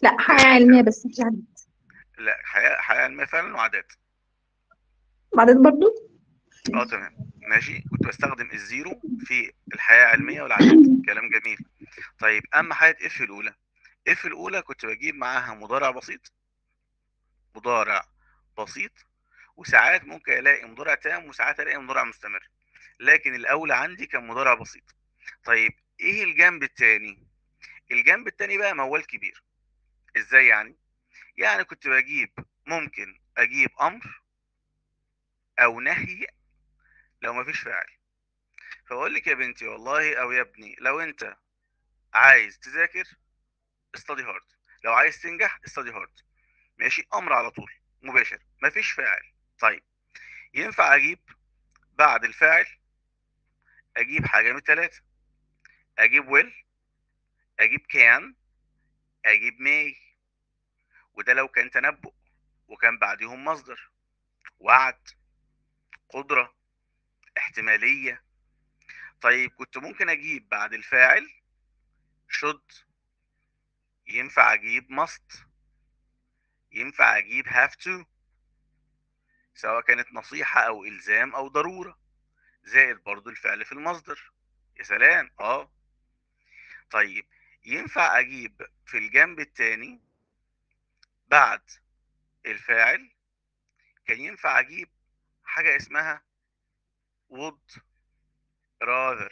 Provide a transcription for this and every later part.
لا حياة علمية بس مش عدد لا حياه حياه علميه فعلا وعادات بعدين برضو اه تمام ماشي كنت بستخدم الزيرو في الحياه العلميه والعادات كلام جميل طيب اما حياه اف الاولى اف الاولى كنت بجيب معاها مضارع بسيط مضارع بسيط وساعات ممكن الاقي مضارع تام وساعات الاقي مضارع مستمر لكن الاولى عندي كان مضارع بسيط طيب ايه الجنب التاني الجنب التاني بقى موال كبير ازاي يعني يعني كنت بجيب ممكن اجيب امر او نهي لو مفيش فاعل فاقول لك يا بنتي والله او يا ابني لو انت عايز تذاكر استدي هارد لو عايز تنجح استدي هارد ماشي امر على طول مباشر مفيش فاعل طيب ينفع اجيب بعد الفاعل اجيب حاجه من الثلاثه اجيب will اجيب can اجيب may وده لو كان تنبؤ وكان بعدهم مصدر وعد قدره احتماليه طيب كنت ممكن اجيب بعد الفاعل should ينفع اجيب must ينفع اجيب have to سواء كانت نصيحة او الزام او ضرورة زائد برضو الفعل في المصدر يا سلام اه طيب ينفع اجيب في الجنب التاني بعد الفاعل كان ينفع اجيب حاجة اسمها would rather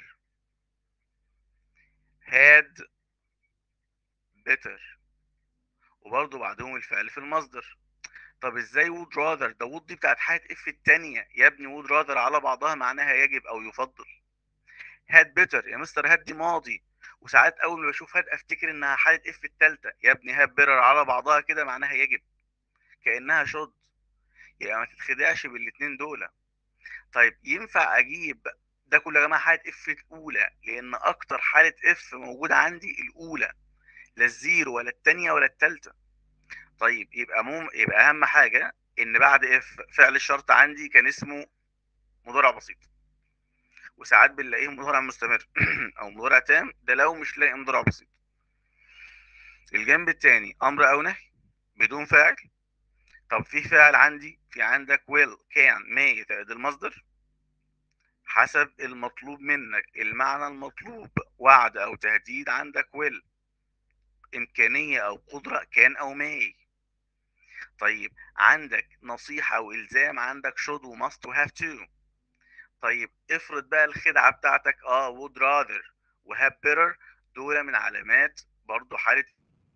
had better وبرضه بعدهم الفعل في المصدر طب ازاي would rather ده would دي بتاعت حالة اف التانية يا ابني would rather على بعضها معناها يجب او يفضل had better يا مستر had دي ماضي وساعات اول ما بشوف had افتكر انها حالة اف التالتة يا ابني had better على بعضها كده معناها يجب كأنها should يعني ما تتخدعش بالاتنين دول طيب ينفع اجيب ده كله يا جماعه حاله اف الاولى لان اكتر حاله اف موجوده عندي الاولى لا الزيرو ولا الثانيه ولا الثالثه طيب يبقى مم... يبقى اهم حاجه ان بعد اف فعل الشرط عندي كان اسمه مضارع بسيط وساعات بنلاقيه مضارع مستمر او مضارع تام ده لو مش لاقي مضارع بسيط الجنب الثاني امر او نهي بدون فاعل طب في فاعل عندي في عندك will can may زائد المصدر حسب المطلوب منك المعنى المطلوب وعد او تهديد عندك will امكانيه او قدره كان او may طيب عندك نصيحه والزام عندك should و must و have to طيب افرض بقى الخدعه بتاعتك اه would rather و have better دول من علامات برضو حاله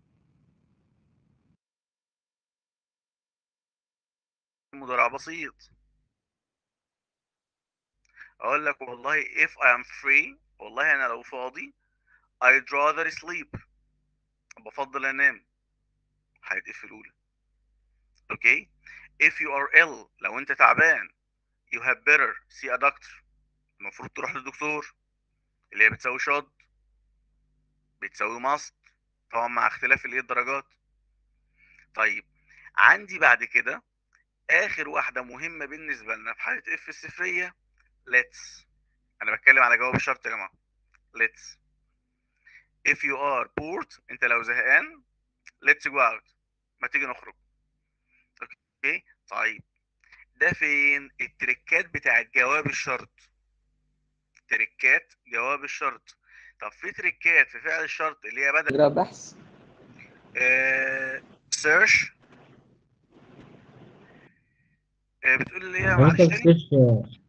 مضارع بسيط اقول لك والله if I am free والله انا لو فاضي I'd rather sleep بفضل انام هيتقف الاولى اوكي if you are ill لو انت تعبان you have better see a doctor المفروض تروح للدكتور اللي هي بتساوي شد بتساوي must طبعا مع اختلاف الايه الدرجات طيب عندي بعد كده اخر واحده مهمه بالنسبه لنا في حاله اف الصفريه let's انا بتكلم على جواب الشرط يا جماعه let's if you are bored انت لو زهقان let's go out ما تيجي نخرج اوكي طيب ده فين التريكات بتاعت جواب الشرط تريكات جواب الشرط طب في تريكات في فعل الشرط اللي هي بدل غير بحث آه search آه بتقول لي ايه يا معلش مستر تاني سيرش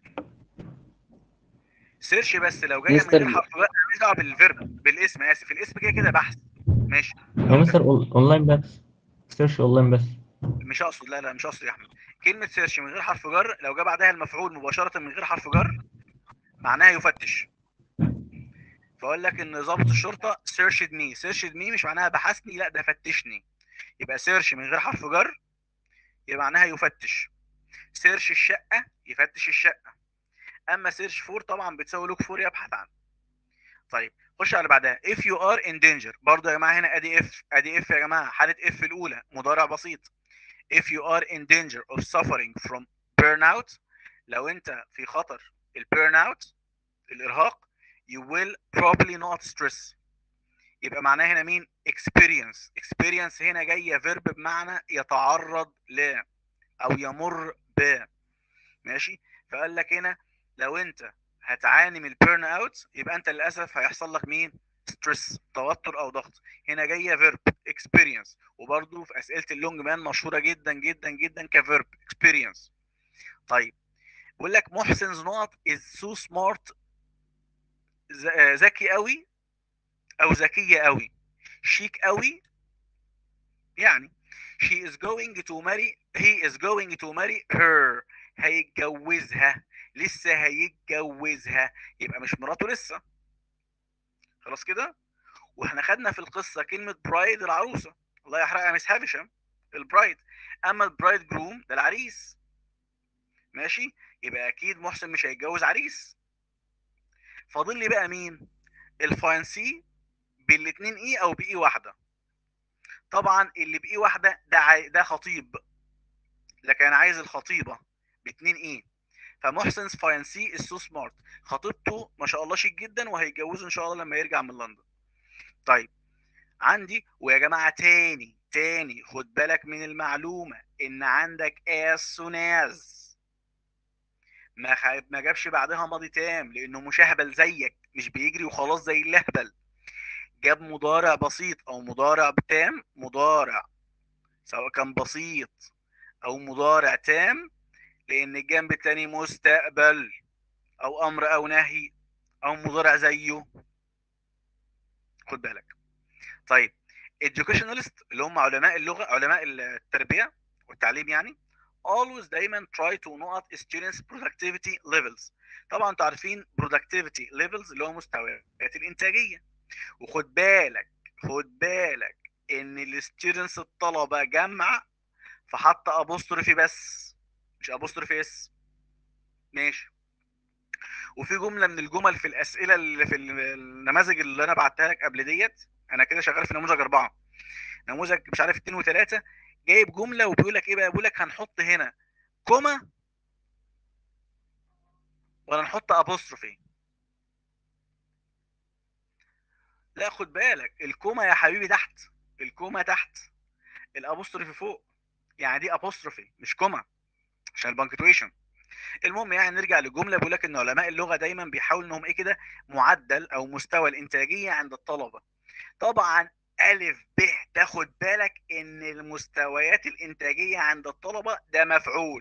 سيرش بس لو جايه من مستر- غير حرف بقى ماليش دعوه بالفيرب بالاسم اسف الاسم كده كده بحث ماشي يا مستر أون- اونلاين بس سيرش اونلاين بس مش اقصد لا لا مش اقصد يا احمد كلمه سيرش من غير حرف جر لو جه بعدها المفعول مباشره من غير حرف جر معناها يفتش فاقول لك ان ضابط الشرطه سيرشد مي سيرشد مي مش معناها بحثني لا ده فتشني يبقى سيرش من غير حرف جر يبقى معناها يفتش سيرش الشقه يفتش الشقه اما سيرش فور طبعا بتساوي لوك فور يبحث عنه طيب خش على اللي بعدها if you are in danger برضه يا جماعه هنا ادي اف ادي اف يا جماعه حاله اف الاولى مضارع بسيط if you are in danger of suffering from burnout لو انت في خطر البيرن اوت الارهاق you will probably not stress يبقى معناه هنا مين experience experience هنا جايه فيرب بمعنى يتعرض ل او يمر ب ماشي فقال لك هنا لو انت هتعاني من البيرن اوت يبقى انت للاسف هيحصل لك مين ستريس توتر او ضغط هنا جايه فيرب experience وبرده في اسئله اللونج مان مشهوره جدا جدا جدا كفيرب experience طيب بيقول لك محسن نقط is so smart ذ- آه، ذكي قوي او ذكيه قوي شيك قوي يعني she is going to marry he is going to marry her هيتجوزها لسه هيتجوزها يبقى مش مراته لسه خلاص كده واحنا خدنا في القصه كلمه برايد العروسه الله يحرقها مس هافشم البرايد اما البرايد جروم ده العريس ماشي يبقى اكيد محسن مش هيتجوز عريس فاضل لي بقى مين الفاينسي بالاتنين اي او باي واحده طبعا اللي باي واحده ده عاي... ده خطيب لكن انا عايز الخطيبه باتنين اي فمحسن فاينسي از سو سمارت خطيبته ما شاء الله شيك جدا وهيتجوزوا ان شاء الله لما يرجع من لندن طيب عندي ويا جماعه تاني تاني خد بالك من المعلومه ان عندك as soon as ما خ... ما جابش بعدها ماضي تام لانه مشهبل زيك مش بيجري وخلاص زي اللهبل جاب مضارع بسيط او مضارع تام مضارع سواء كان بسيط او مضارع تام لان الجنب التاني مستقبل او امر او نهي او مضارع زيه خد بالك طيب educationalist اللي هم علماء اللغه علماء التربيه والتعليم يعني always دايما try to نقط students productivity levels طبعا انتوا عارفين productivity levels اللي هو مستويات الانتاجيه وخد بالك خد بالك ان الستودنتس الطلبه جمع فحط ابوستروفي بس مش ابوستروفي اس ماشي وفي جمله من الجمل في الاسئله اللي في النماذج اللي انا بعتها لك قبل ديت انا كده شغال في نموذج اربعه نموذج مش عارف اتنين وتلاته جايب جمله وبيقول لك ايه بقى بيقول لك هنحط هنا كوما ولا نحط ابوستروفي لا خد بالك الكوما يا حبيبي تحت الكوما تحت الابوستروفي فوق يعني دي ابوستروفي مش كوما عشان البنكتويشن المهم يعني نرجع للجمله بيقول لك ان علماء اللغه دايما بيحاولوا انهم ايه كده معدل او مستوى الانتاجيه عند الطلبه طبعا الف ب تاخد بالك ان المستويات الانتاجيه عند الطلبه ده مفعول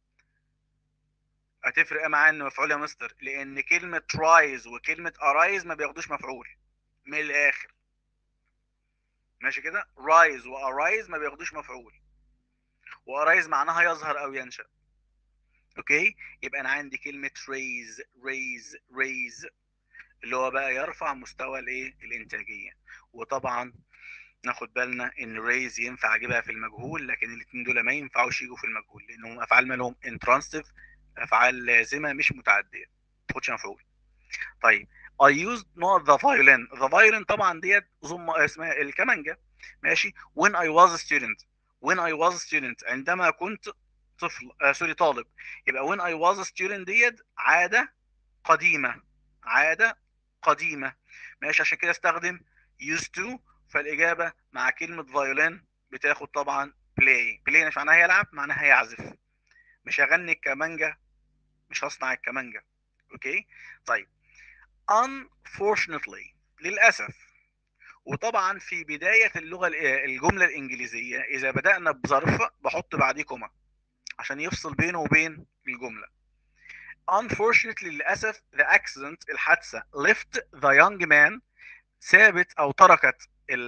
هتفرق معاه انه مفعول يا مستر لان كلمه رايز وكلمه ارايز ما بياخدوش مفعول من الاخر ماشي كده رايز وارايز ما بياخدوش مفعول وارايز معناها يظهر او ينشا اوكي يبقى انا عندي كلمه ريز ريز ريز اللي هو بقى يرفع مستوى الايه الانتاجيه وطبعا ناخد بالنا ان ريز ينفع اجيبها في المجهول لكن الاثنين دول ما ينفعوش يجوا في المجهول لانهم افعال مالهم انترانسيف افعال لازمه مش متعديه ما تاخدش مفعول طيب I used not the violin the violin طبعا ديت ضم اسمها الكمانجه ماشي when I was a student when I was a student عندما كنت طفل آه سوري طالب يبقى when I was a student ديت عاده قديمه عاده قديمه ماشي عشان كده استخدم used to فالاجابه مع كلمه violin بتاخد طبعا play play مش معناها يلعب معناها يعزف مش هغني الكمانجه مش هصنع الكمانجه اوكي طيب unfortunately للاسف وطبعا في بدايه اللغه الجمله الانجليزيه اذا بدانا بظرف بحط بعديه كوما عشان يفصل بينه وبين الجمله unfortunately للاسف the accident الحادثه left the young man ثابت او تركت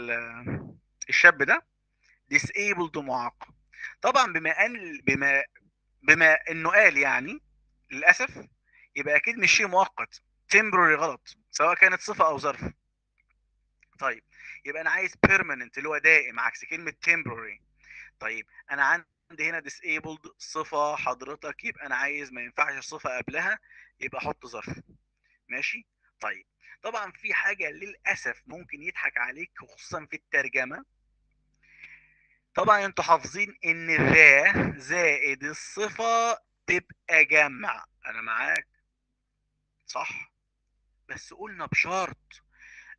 الشاب ده disabled معاق طبعا بما ان بما بما انه قال يعني للاسف يبقى اكيد مش شيء مؤقت temporary غلط سواء كانت صفه او ظرف طيب يبقى انا عايز permanent اللي هو دائم عكس كلمه temporary طيب انا عندي هنا disabled صفه حضرتك يبقى انا عايز ما ينفعش الصفه قبلها يبقى احط ظرف ماشي طيب طبعا في حاجه للاسف ممكن يضحك عليك خصوصا في الترجمه طبعا انتوا حافظين ان ذا زائد الصفه تبقى جمع انا معاك صح بس قلنا بشرط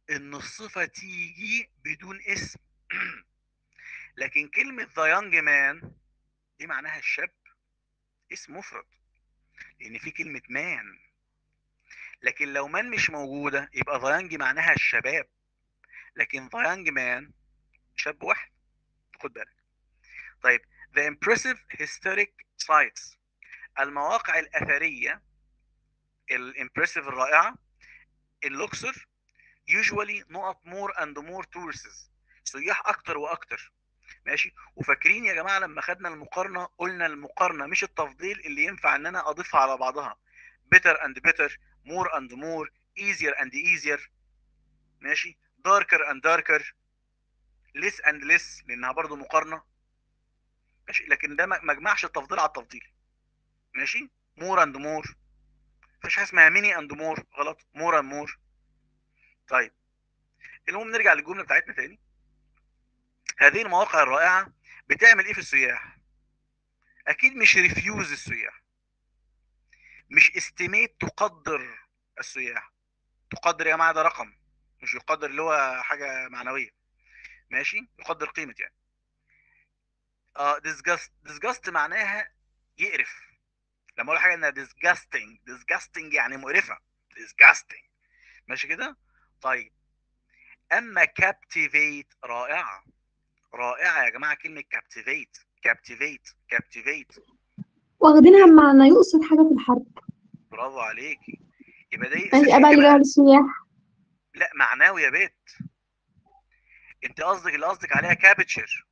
ان الصفه تيجي بدون اسم لكن كلمه ذا يونج مان دي معناها الشاب اسم مفرد لان في كلمه مان لكن لو مان مش موجوده يبقى ذا يونج معناها الشباب لكن ذا يونج مان شاب واحد خد بالك طيب the impressive historic sites المواقع الأثرية الامبرسيف الرائعة اللوكسر usually نقط more and more tourists سياح أكتر وأكتر ماشي وفاكرين يا جماعة لما خدنا المقارنة قلنا المقارنة مش التفضيل اللي ينفع إن أنا أضيفها على بعضها better and better more and more easier and easier ماشي darker and darker less and less لأنها برضو مقارنة ماشي لكن ده ما ما جمعش التفضيل على التفضيل ماشي مور اند مور مفيش حاجه اسمها ميني اند مور غلط مور اند مور طيب المهم نرجع للجمله بتاعتنا تاني هذه المواقع الرائعه بتعمل ايه في السياح اكيد مش ريفيوز السياح مش استيميت تقدر السياح تقدر يا جماعه ده رقم مش يقدر اللي هو حاجه معنويه ماشي يقدر قيمه يعني اه disgust disgust معناها يقرف لما اقول حاجه انها disgusting disgusting يعني مقرفه disgusting ماشي كده طيب اما captivate رائعه رائعه يا جماعه كلمه captivate captivate captivate واخدينها بمعنى يقصد حاجة في الحرب برافو عليكي يبقى دي ماشي بقى اللي جاي للسياح لا معنوي يا بيت انت قصدك اللي قصدك عليها كابتشر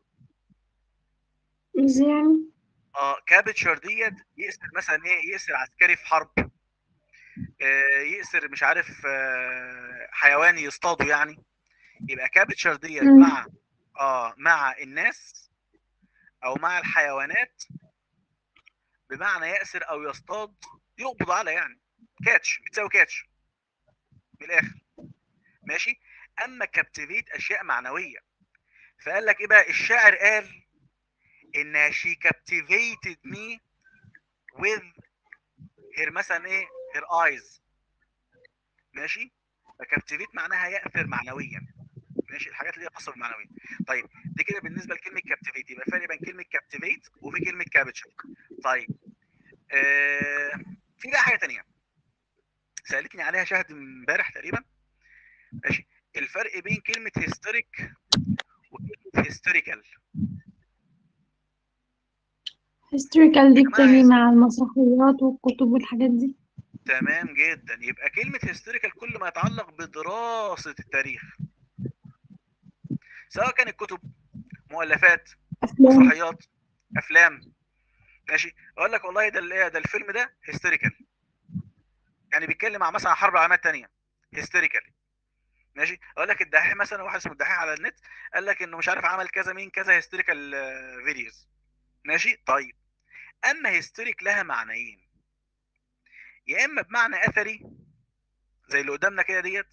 ازاي يعني اه كابتشر ديت يأسر مثلا ايه يأسر عسكري في حرب آه يأسر مش عارف آه حيوان يصطاده يعني يبقى كابتشر ديت مم. مع اه مع الناس او مع الحيوانات بمعنى يأسر او يصطاد يقبض على يعني كاتش بتساوي كاتش من الاخر ماشي اما كابتيفيت اشياء معنويه فقال لك ايه بقى الشاعر قال انها she captivated me with her مثلا ايه her eyes ماشي فكابتيفيت معناها يأثر معنويا ماشي الحاجات اللي هي خاصه بالمعنويه طيب دي كده بالنسبه لكلمه كابتيفيت يبقى الفرق بين كلمه كابتيفيت وفي كلمه كابتشر طيب آه في بقى حاجه تانية سالتني عليها شاهد امبارح تقريبا ماشي الفرق بين كلمه هيستوريك وكلمه هيستوريكال historical دي يا جماعة بتيجي مع المسرحيات والكتب والحاجات دي تمام جدا يبقى كلمة هيستوريكال كل ما يتعلق بدراسة التاريخ سواء كانت كتب مؤلفات أفلام مسرحيات افلام ماشي اقول لك والله ده ال- ده الفيلم ده هيستوريكال يعني بيتكلم عن مثلا حرب العالميه الثانيه هيستوريكال ماشي اقول لك الدحيح مثلا واحد اسمه الدحيح على النت قال لك انه مش عارف عمل كذا مين كذا هيستوريكال فيديوز ماشي طيب اما هيستوريك لها معنيين يا اما بمعنى اثري زي اللي قدامنا كده ديت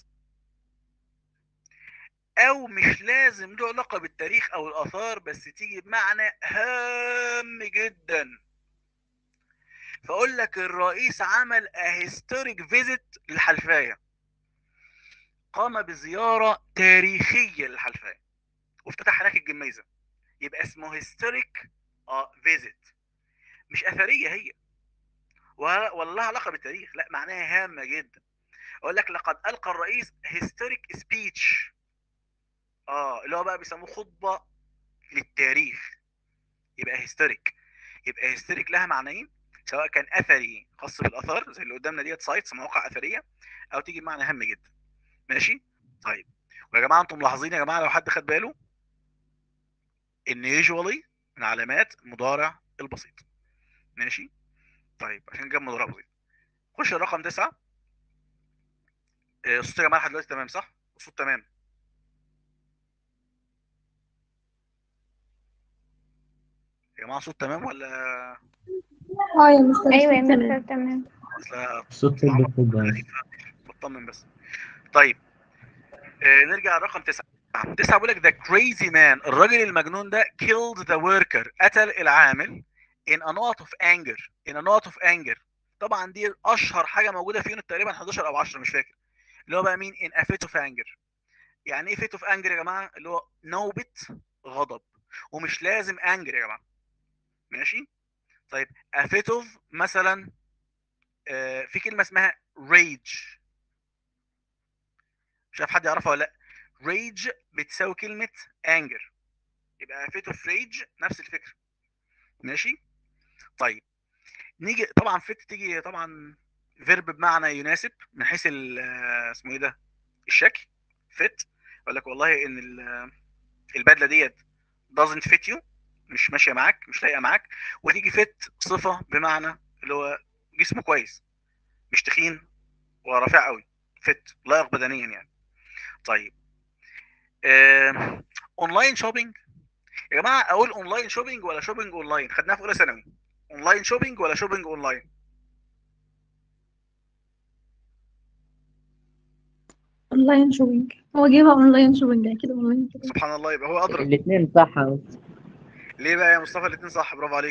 او مش لازم له علاقه بالتاريخ او الاثار بس تيجي بمعنى هام جدا فاقول لك الرئيس عمل هيستوريك فيزيت للحلفايه قام بزياره تاريخيه للحلفايه وافتتح هناك الجميزه يبقى اسمه هيستوريك اه فيزيت مش اثريه هي ولا ولا لها علاقه بالتاريخ لا معناها هامه جدا اقول لك لقد القى الرئيس هيستوريك سبيتش اه اللي هو بقى بيسموه خطبه للتاريخ يبقى هيستوريك يبقى هيستوريك لها معنيين سواء كان اثري خاص بالاثار زي اللي قدامنا ديت سايتس مواقع اثريه او تيجي بمعنى هام جدا ماشي طيب ويا جماعه انتم ملاحظين يا جماعه لو حد خد باله ان يوجوالي من علامات مضارع البسيط ماشي طيب عشان جاب مضارع بسيط خش الرقم تسعة آه، الصوت يا جماعه لحد دلوقتي تمام صح؟ الصوت تمام يا جماعه الصوت تمام ولا اه يا مستر ايوه يا تمام. مستر تمام اصل الصوت ثابت جدا بطمن بس طيب آه نرجع لرقم تسعة تسعة بيقول لك ذا كريزي مان الراجل المجنون ده killed the worker قتل العامل in a note of anger in a note of anger طبعا دي اشهر حاجه موجوده في يونت تقريبا 11 او 10 مش فاكر اللي هو بقى مين in a fit of anger يعني ايه fit of anger يا جماعه اللي هو نوبه غضب ومش لازم anger يا جماعه ماشي طيب a fit of مثلا آه، في كلمه اسمها rage مش عارف حد يعرفها ولا لا rage بتساوي كلمه anger يبقى a fit of rage نفس الفكره ماشي طيب نيجي طبعا fit تيجي طبعا فيرب بمعنى يناسب من حيث ال- آه، اسمه ايه ده الشكل fit اقول لك والله ان ال- البدله ديت doesn't fit you مش ماشيه معاك مش لايقه معاك وتيجي fit صفه بمعنى اللي هو جسمه كويس مش تخين ورفيع قوي fit لائق بدنيا يعني طيب آه، اونلاين شوبينج يا جماعه اقول اونلاين شوبينج ولا شوبينج اونلاين خدناها في اولى ثانوي اونلاين شوبينج ولا شوبينج اونلاين اونلاين شوبينج هو جايبها اونلاين شوبينج اكيد اونلاين شوبينج سبحان الله يبقى هو ادرى الاثنين صح يا مستر. ليه بقى يا مصطفى الاثنين صح برافو عليك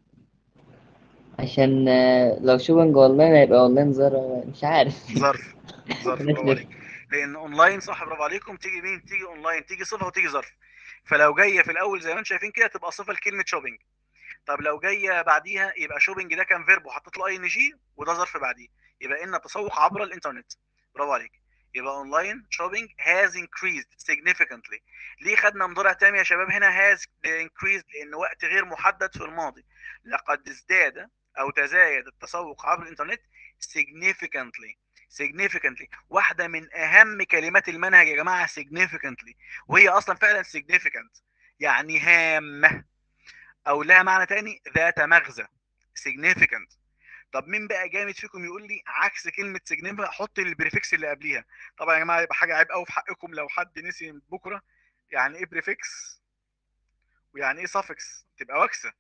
عشان آه، لو شوبنج اونلاين هيبقى اونلاين زر مش عارف ظرف ظرف ماشي. برافو عليك لان اونلاين صح برافو عليكم تيجي مين تيجي اونلاين تيجي صفه وتيجي ظرف فلو جايه في الاول زي ما انتم شايفين كده تبقى صفه لكلمه شوبينج طب لو جايه بعديها يبقى شوبينج ده كان فيرب وحطيت له اي ان جي وده ظرف بعديه يبقى ان تسوق عبر الانترنت برافو عليك يبقى اونلاين شوبينج has increased significantly ليه خدنا مضارع تام يا شباب هنا has increased لان وقت غير محدد في الماضي لقد ازداد او تزايد التسوق عبر الانترنت significantly significantly واحده من اهم كلمات المنهج يا جماعه significantly وهي اصلا فعلا significant يعني هامه او لها معنى تاني ذات مغزى significant طب مين بقى جامد فيكم يقول لي عكس كلمه significant حط البريفكس اللي قبليها طبعا يا جماعه يبقى حاجه عيب قوي في حقكم لو حد نسي بكره يعني ايه بريفكس ويعني ايه suffix تبقى وكسه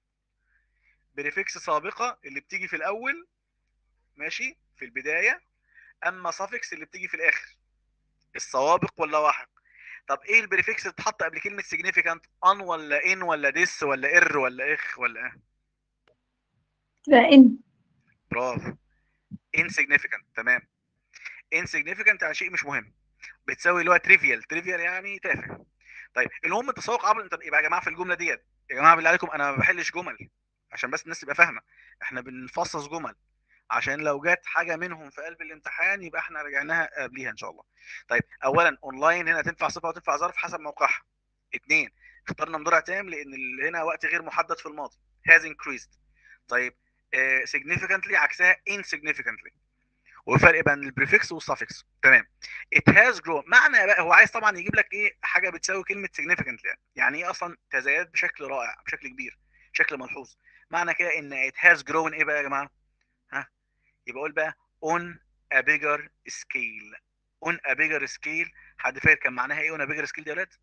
بريفكس سابقه اللي بتيجي في الاول ماشي في البدايه اما suffix اللي بتيجي في الاخر السوابق ولا لاحق طب ايه البريفكس اللي اتحط قبل كلمه significant ان ولا ان ولا ديس ولا ار ولا اخ ولا ايه تبقى ان برافو insignificant تمام insignificant يعني شيء مش مهم بتساوي اللي هو trivial trivial يعني تافه طيب المهم التسوق عبر الانترنت يبقى يا جماعه في الجمله ديت يا جماعه بالله عليكم انا ما بحلش جمل عشان بس الناس تبقى فاهمه احنا بنفصص جمل عشان لو جت حاجه منهم في قلب الامتحان يبقى احنا رجعناها قبليها ان شاء الله طيب اولا اونلاين هنا تنفع صفه وتنفع ظرف حسب موقعها اثنين اخترنا مضارع تام لان ال- هنا وقت غير محدد في الماضي has increased طيب آه، significantly عكسها insignificantly وفرق بين البريفكس والسفكس تمام it has grown معنى بقى هو عايز طبعا يجيب لك ايه حاجه بتساوي كلمه significantly يعني يعني ايه اصلا تزايد بشكل رائع بشكل كبير بشكل ملحوظ معنى كده ان it has grown ايه بقى يا جماعه ها يبقى اقول بقى on a bigger scale on a bigger scale حد فاكر كان معناها ايه on a bigger scale دي يا ولاد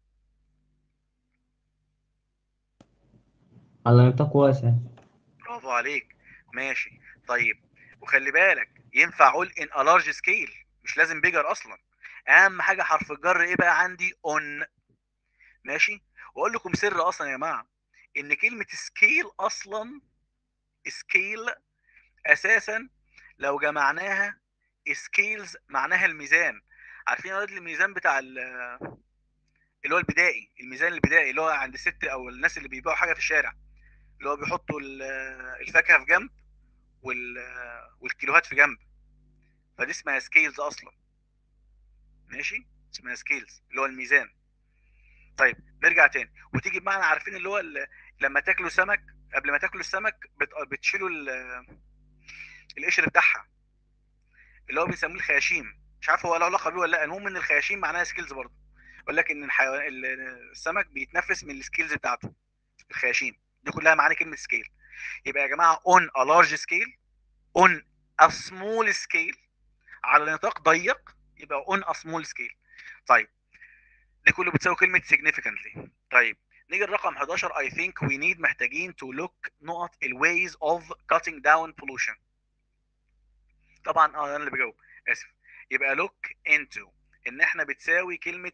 على نطاق واسع برافو عليك ماشي طيب وخلي بالك ينفع اقول ان a large scale مش لازم bigger اصلا اهم حاجه حرف الجر ايه بقى عندي on ماشي واقول لكم سر اصلا يا جماعه ان كلمه scale اصلا scale اساسا لو جمعناها scales معناها الميزان عارفين يا ولاد الميزان بتاع ال- اللي هو البدائي الميزان البدائي اللي هو عند الست او الناس اللي بيبيعوا حاجه في الشارع اللي هو بيحطوا ال- الفاكهه في جنب وال- والكيلوهات في جنب فدي اسمها سكيلز اصلا ماشي اسمها سكيلز اللي هو الميزان طيب نرجع تاني وتيجي بمعنى عارفين اللي هو ال- لما تاكلوا سمك قبل ما تاكلوا السمك بت- بتشيلوا ال- القشر بتاعها اللي هو بنسميه الخياشيم مش عارف هو له علاقه بيه ولا لا المهم ان الخياشيم معناها سكيلز برضه يقول لك ان الحيوان ال- السمك بيتنفس من السكيلز بتاعته الخياشيم دي كلها معاني كلمه سكيل يبقى يا جماعه on a large scale on a small scale على نطاق ضيق يبقى on a small scale طيب دي كله بتساوي كلمه significantly طيب نيجي الرقم 11 I think we need محتاجين to look نقط ال ways of cutting down pollution طبعا اه انا اللي بجاوب اسف يبقى look into ان احنا بتساوي كلمه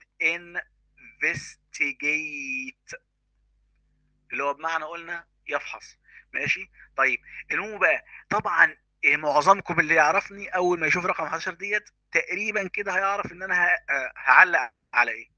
investigate اللي هو بمعنى قلنا يفحص ماشي طيب المهم بقى طبعا إيه معظمكم اللي يعرفني اول ما يشوف رقم 11 ديت تقريبا كده هيعرف ان انا ه- آه، هعلق على ايه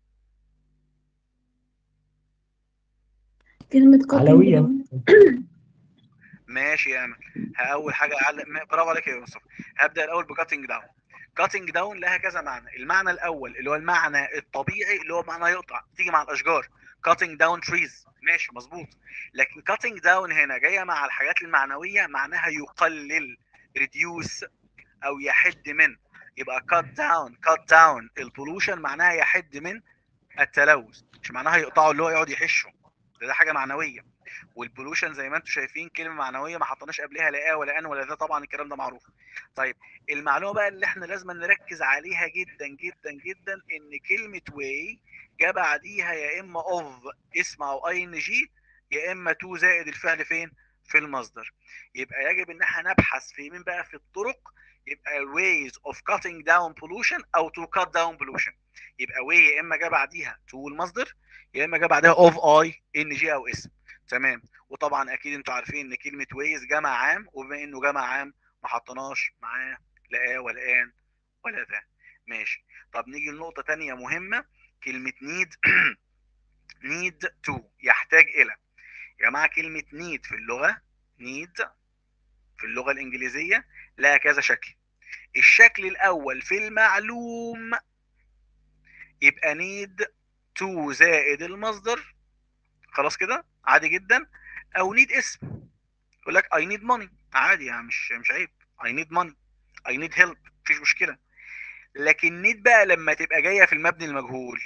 كلمة cutting علوية. down. ماشي يا امل ه- اول حاجه اعلق ما- برافو عليك يا مصطفى هبدا الاول بكاتنج داون كاتنج داون لها كذا معنى المعنى الاول اللي هو المعنى الطبيعي اللي هو معنى يقطع تيجي مع الاشجار كاتنج داون تريز ماشي مظبوط لكن كاتنج داون هنا جايه مع الحاجات المعنويه معناها يقلل ريديوس او يحد من يبقى كات داون كات داون البولوشن معناها يحد من التلوث مش معناها يقطعه اللي هو يقعد يحشه ده, ده حاجه معنويه والبولوشن زي ما انتم شايفين كلمه معنويه ما حطيناش قبلها لا اه ولا ان ولا ذا طبعا الكلام ده معروف طيب المعلومه بقى اللي احنا لازم نركز عليها جدا جدا جدا ان كلمه واي جاء بعديها يا اما اوف اسم او اي ان جي يا اما تو زائد الفعل فين في المصدر يبقى يجب ان احنا نبحث في مين بقى في الطرق يبقى ways of cutting down pollution او to cut down pollution يبقى way يا اما جاء بعديها to المصدر يا اما جاء بعدها of اي ان جي او اسم تمام وطبعا اكيد انتوا عارفين ان كلمه ويز جمع عام وبما انه جمع عام ما حطيناش معاه لا آه ولا ان ولا ذا ماشي طب نيجي لنقطه تانية مهمه كلمه نيد نيد تو يحتاج الى يا جماعه كلمه نيد في اللغه نيد في اللغه الانجليزيه لها كذا شكل الشكل الاول في المعلوم يبقى نيد تو زائد المصدر خلاص كده عادي جدا او نيد اسم يقول لك اي نيد ماني عادي يعني مش مش عيب اي نيد ماني اي نيد هيلب مفيش مشكله لكن نيد بقى لما تبقى جايه في المبني المجهول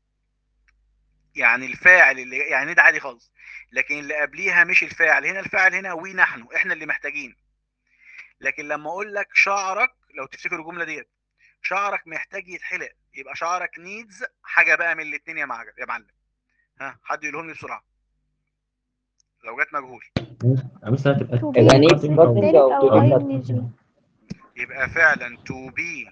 يعني الفاعل اللي يعني نيد عادي خالص لكن اللي قبليها مش الفاعل هنا الفاعل هنا وي نحن احنا اللي محتاجين لكن لما اقول لك شعرك لو تفتكروا الجمله ديت شعرك محتاج يتحلق يبقى شعرك نيدز حاجه بقى من الاثنين يا معلم يا معلم ها حد يقولهم لي بسرعه لو جت مجهول بس هتبقى To يبقى be نيد cutting cutting تالت أو أو to be أي cut. إن جي يبقى فعلا تو بي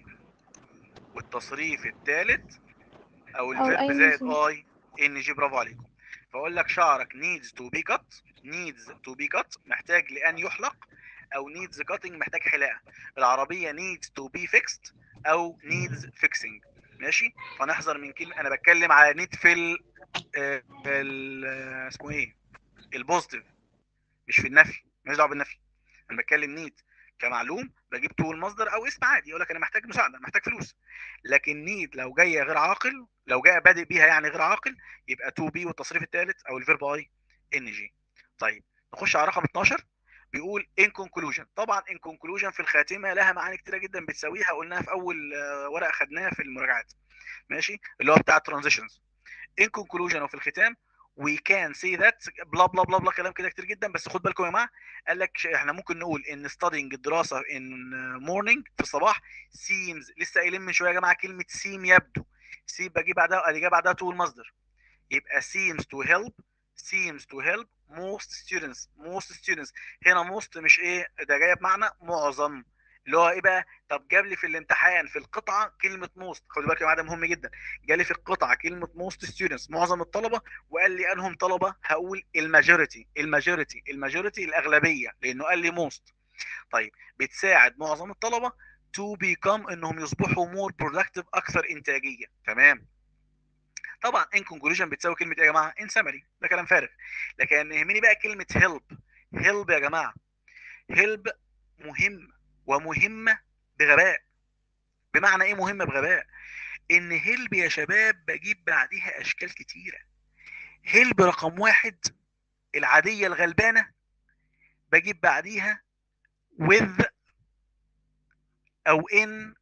والتصريف الثالث او الفيرب ING. زائد اي ان جي برافو عليكم فاقول لك شعرك needs to be cut needs to be cut محتاج لان يحلق او needs cutting محتاج حلاقه العربيه needs to be fixed او needs fixing ماشي فنحذر من كلمه انا بتكلم على نيد في ال آه، ال- آه، اسمه ايه البوزيتيف مش في النفي ماليش دعوه بالنفي انا بتكلم نيد كمعلوم بجيب تو المصدر او اسم عادي يقول لك انا محتاج مساعده محتاج فلوس لكن نيد لو جايه غير عاقل لو جاء بادئ بيها يعني غير عاقل يبقى تو بي والتصريف الثالث او الفيرب اي ان جي طيب نخش على رقم 12 بيقول ان كونكلوجن طبعا ان كونكلوجن في الخاتمه لها معاني كتيره جدا بتساويها قلناها في اول آه، ورقه خدناها في المراجعات ماشي اللي هو بتاع الترانزيشنز ان كونكلوجن وفي الختام we can say that بلا بلا بلا بلا كلام كده كتير جدا بس خد بالكم يا جماعه قال لك ش- احنا ممكن نقول ان studying الدراسه in morning في الصباح seems لسه قايلين من شويه يا جماعه كلمه seem يبدو seem بجيب بعدها ادي جاي بعدها تو المصدر يبقى seems to help seems to help most students most students هنا most مش ايه ده جايه بمعنى معظم اللي هو ايه بقى طب جاب لي في الامتحان في القطعه كلمه most خدوا بالكم يا جماعه ده مهم جدا جالي في القطعه كلمه most students معظم الطلبه وقال لي انهم طلبه هقول الماجوريتي الماجوريتي الماجوريتي الاغلبيه لانه قال لي موست طيب بتساعد معظم الطلبه to become انهم يصبحوا more productive اكثر انتاجيه تمام طبعا in conclusion بتساوي كلمه ايه يا جماعه in summary ده كلام فارغ لكن يهمني بقى كلمه help help يا جماعه help مهم ومهمه بغباء بمعنى ايه مهمه بغباء ان هيلب يا شباب بجيب بعديها اشكال كتيره هيلب رقم واحد العاديه الغلبانه بجيب بعديها with او in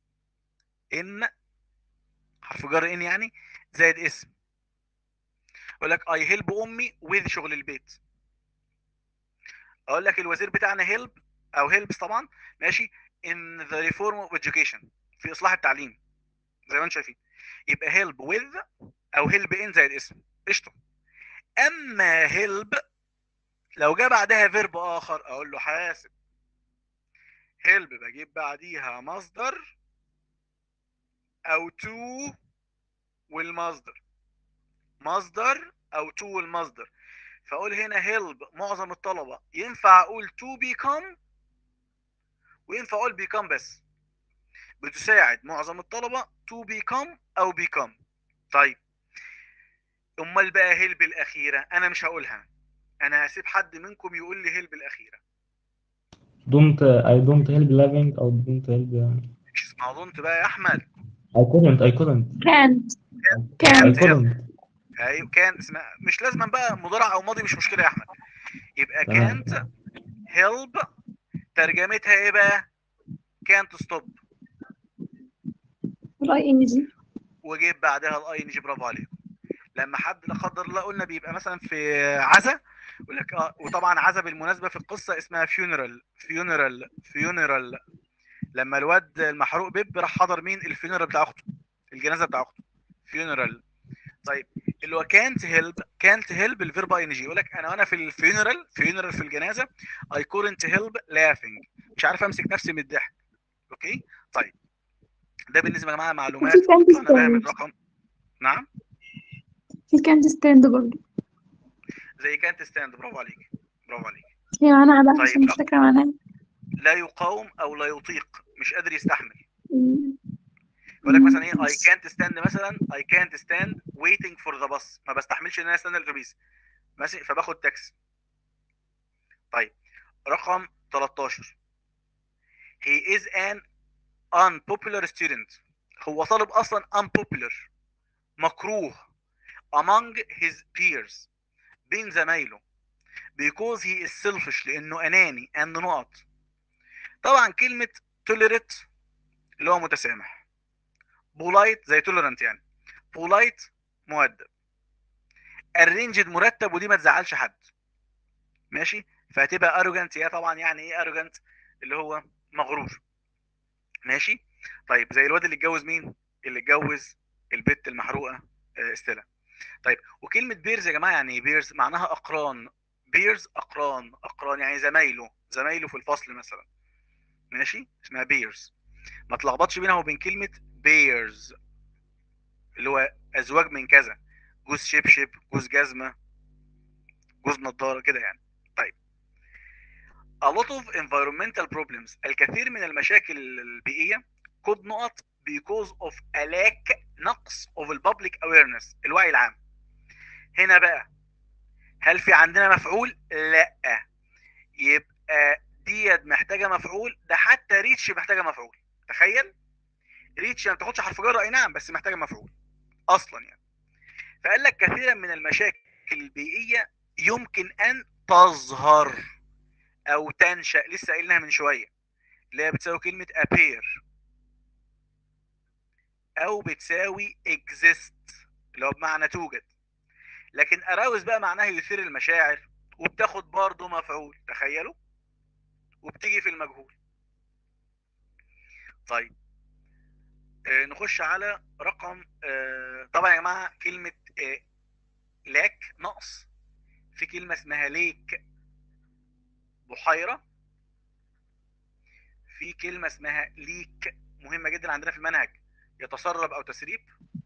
in حرف جر ان يعني زائد اسم اقول لك اي هيلب امي with شغل البيت اقول لك الوزير بتاعنا هيلب او هيلبس طبعا ماشي in the reform of education في اصلاح التعليم زي ما انتم شايفين يبقى هيلب with او هيلب ان زائد اسم قشطه اما هيلب لو جه بعدها فيرب اخر اقول له حاسب هيلب بجيب بعديها مصدر او تو والمصدر مصدر او تو والمصدر فاقول هنا هيلب معظم الطلبه ينفع اقول تو بيكم وينفع اقول become بس بتساعد معظم الطلبه to become او become طيب امال بقى هيلب الاخيره انا مش هقولها انا هسيب حد منكم يقول لي هيلب الاخيره don't I don't help living أو don't help مش اسمها ظنت بقى يا احمد I couldn't I couldn't كانت I كانت couldn't ايوه كان اسمها مش لازم بقى مضارع او ماضي مش مشكله يا احمد يبقى تمام. كانت هيلب ترجمتها ايه بقى كانت ستوب الاي ان جي وجيب بعدها الاي ان جي برافو عليكم لما حد لا قدر الله قلنا بيبقى مثلا في عزا يقول لك اه وطبعا عزا بالمناسبه في القصه اسمها فيونرال فيونرال فيونرال لما الواد المحروق بيب راح حضر مين الفيونرال بتاع اخته الجنازه بتاع اخته فيونرال طيب اللي هو كانت هيلب كانت هيلب الفيرب اي ان جي يقول لك انا وانا في الفيونرال فيونرال في الجنازه اي كورنت هيلب لافينج مش عارف امسك نفسي من الضحك اوكي طيب ده بالنسبه يا جماعه معلومات وفي كان طلعنا بيها من ستاند رقم نعم في كانت ستاند برضه زي كانت ستاند برافو عليك برافو عليك هي معناها بقى طيب، عشان مش لا. فاكرة معناها لا يقاوم او لا يطيق مش قادر يستحمل مم. يقول لك مثلا ايه I can't stand مثلا I can't stand waiting for the bus ما بستحملش ان انا استنى الاتوبيس ماشي فباخد تاكسي طيب رقم 13 he is an unpopular student هو طالب اصلا unpopular مكروه among his peers بين زمايله because he is selfish لانه اناني and نقط طبعا كلمه tolerate اللي هو متسامح بولايت زي تولرنت يعني بولايت مؤدب الرينجد مرتب ودي ما تزعلش حد ماشي فهتبقى ارجنت يا طبعا يعني ايه ارجنت اللي هو مغرور ماشي طيب زي الواد اللي اتجوز مين اللي اتجوز البت المحروقه آه، استيلا طيب وكلمه بيرز يا جماعه يعني ايه بيرز معناها اقران بيرز اقران اقران يعني زمايله زمايله في الفصل مثلا ماشي اسمها بيرز ما تلخبطش بينها وبين كلمه بيرز اللي هو ازواج من كذا جوز شبشب جوز جزمه جوز نضاره كده يعني طيب a lot of environmental problems الكثير من المشاكل البيئيه could نقط because of a lack نقص of the public awareness الوعي العام هنا بقى هل في عندنا مفعول لا يبقى ديت محتاجه مفعول ده حتى ريتش محتاجه مفعول تخيل ريتش ما بتاخدش حرف جر اي نعم بس محتاجه مفعول اصلا يعني فقال لك كثيرا من المشاكل البيئيه يمكن ان تظهر او تنشا لسه قايلينها من شويه اللي هي بتساوي كلمه appear او بتساوي exist اللي هو بمعنى توجد لكن arouse بقى معناها يثير المشاعر وبتاخد برضه مفعول تخيلوا وبتيجي في المجهول طيب آه، نخش على رقم آه، طبعا يا جماعه كلمه آه، لاك نقص في كلمه اسمها ليك بحيره في كلمه اسمها ليك مهمه جدا عندنا في المنهج يتسرب او تسريب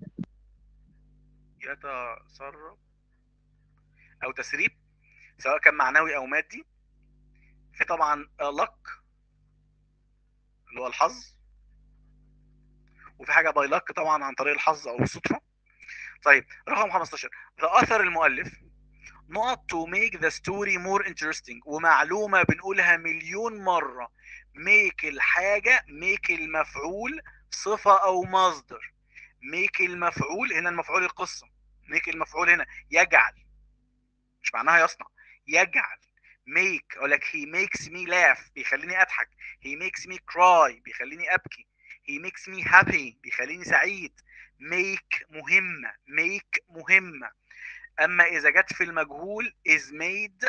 يتسرب او تسريب سواء كان معنوي او مادي في طبعا لك اللي هو الحظ وفي حاجه باي لك طبعا عن طريق الحظ او الصدفه طيب رقم 15 the author المؤلف نقط to make the story more interesting ومعلومه بنقولها مليون مره make الحاجه make المفعول صفه او مصدر make المفعول هنا المفعول القصه make المفعول هنا يجعل مش معناها يصنع يجعل make اقول لك he makes me laugh بيخليني اضحك he makes me cry بيخليني ابكي he makes me happy بيخليني سعيد make مهمة make مهمة أما إذا جت في المجهول is made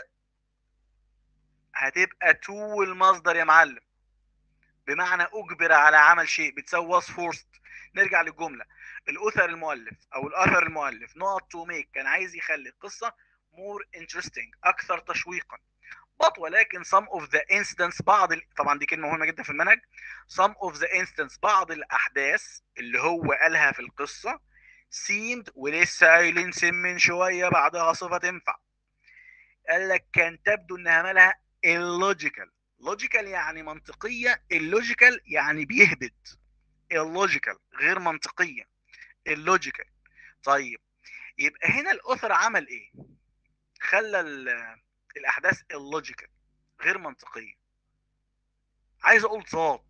هتبقى to المصدر يا معلم بمعنى أجبر على عمل شيء بتساوي was forced نرجع للجملة الأثر المؤلف أو الأثر المؤلف نقط to make كان عايز يخلي القصة more interesting أكثر تشويقا but ولكن some of the instance بعض ال... طبعا دي كلمة مهمة جدا في المنهج some of the instance بعض الأحداث اللي هو قالها في القصة seemed ولسه قايلين سم من شوية بعدها صفة تنفع قال لك كان تبدو انها مالها illogical لوجيكال يعني منطقيه اللوجيكال يعني بيهبد اللوجيكال غير منطقيه اللوجيكال طيب يبقى هنا الاوثر عمل ايه خلى ال- الاحداث اللوجيكال غير منطقيه عايز اقول ذات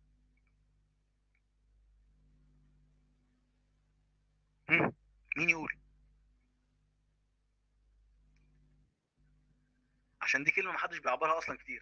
مم. مين يقول عشان دي كلمه محدش بيعبرها اصلا كتير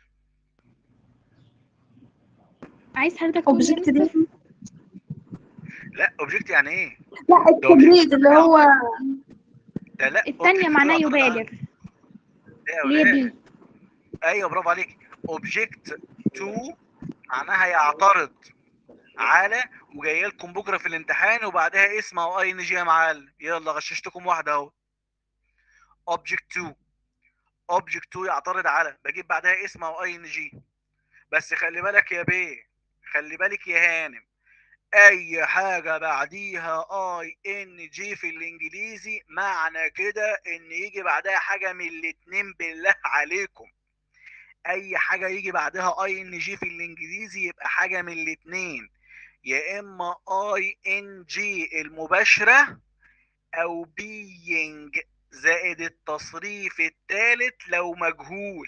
عايز حضرتك تقول لي اوبجكت دي مستر؟ لا اوبجكت يعني ايه لا ده التجريد اللي هو ده لا التانية object معناه يعترض على- يبالغ إيه يا اللي هي ولاد؟ بي ايوه برافو عليك اوبجكت تو معناها يعترض على وجاي لكم بكره في الامتحان وبعدها اسم او اي ان جي يا معلم يلا غششتكم واحده اهو اوبجكت تو اوبجكت تو يعترض على بجيب بعدها اسم او اي ان جي بس خلي بالك يا بيه خلي بالك يا هانم اي حاجه بعديها اي ان جي في الانجليزي معنى كده ان يجي بعدها حاجه من الاتنين بالله عليكم اي حاجه يجي بعدها اي ان جي في الانجليزي يبقى حاجه من الاتنين يا اما اي ان جي المباشره او بينج زائد التصريف الثالث لو مجهول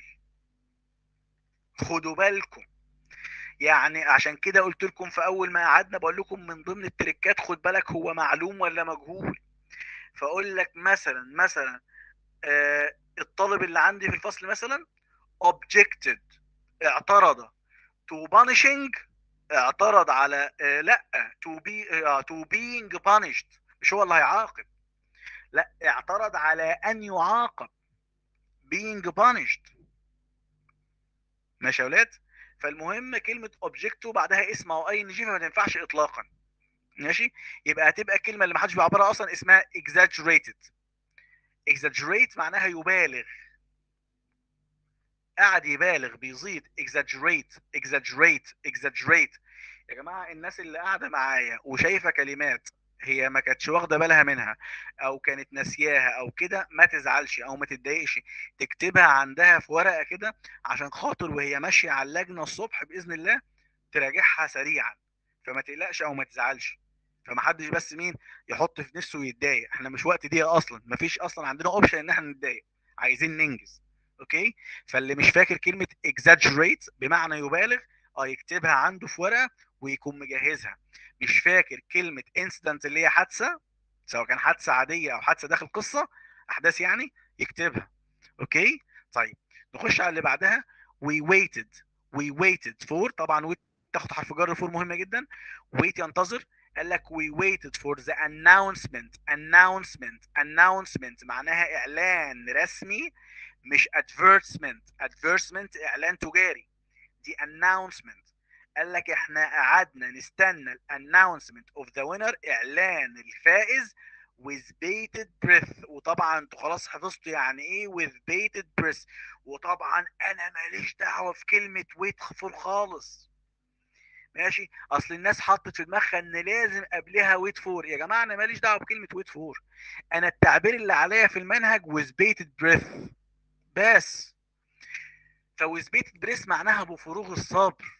خدوا بالكم يعني عشان كده قلت لكم في اول ما قعدنا بقول لكم من ضمن التريكات خد بالك هو معلوم ولا مجهول فاقول لك مثلا مثلا آه الطالب اللي عندي في الفصل مثلا objected اعترض to punishing اعترض على آه لا to be آه to being punished مش هو اللي هيعاقب لا اعترض على ان يعاقب being punished ماشي يا ولاد فالمهم كلمه object وبعدها اسم او اي ان جي فما تنفعش اطلاقا ماشي يبقى هتبقى الكلمه اللي محدش بيعبرها اصلا اسمها exaggerated exaggerate معناها يبالغ قاعد يبالغ بيزيد exaggerate exaggerate exaggerate يا جماعه الناس اللي قاعده معايا وشايفه كلمات هي ما كانتش واخده بالها منها او كانت ناسياها او كده ما تزعلش او ما تتضايقش تكتبها عندها في ورقه كده عشان خاطر وهي ماشيه على اللجنه الصبح باذن الله تراجعها سريعا فما تقلقش او ما تزعلش فمحدش بس مين يحط في نفسه ويتضايق احنا مش وقت دي اصلا مفيش اصلا عندنا اوبشن ان احنا نتضايق عايزين ننجز اوكي فاللي مش فاكر كلمه exaggerate بمعنى يبالغ اه يكتبها عنده في ورقه ويكون مجهزها مش فاكر كلمه incident اللي هي حادثه سواء كان حادثه عاديه او حادثه داخل قصه احداث يعني يكتبها اوكي طيب نخش على اللي بعدها we waited we waited for طبعا wait تاخد حرف جر فور مهمه جدا wait ينتظر قال لك we waited for the announcement announcement announcement معناها اعلان رسمي مش advertisement advertisement اعلان تجاري دي announcement قال لك احنا قعدنا نستنى الاناونسمنت اوف ذا وينر اعلان الفائز with bated breath وطبعا انتوا خلاص حفظتوا يعني ايه with bated breath وطبعا انا ماليش دعوه في كلمه wait فور خالص ماشي اصل الناس حطت في دماغها ان لازم قبلها ويت فور يا جماعه انا ماليش دعوه بكلمه ويت فور انا التعبير اللي عليا في المنهج with bated breath بس فويز بيتد بريس معناها بفروغ الصبر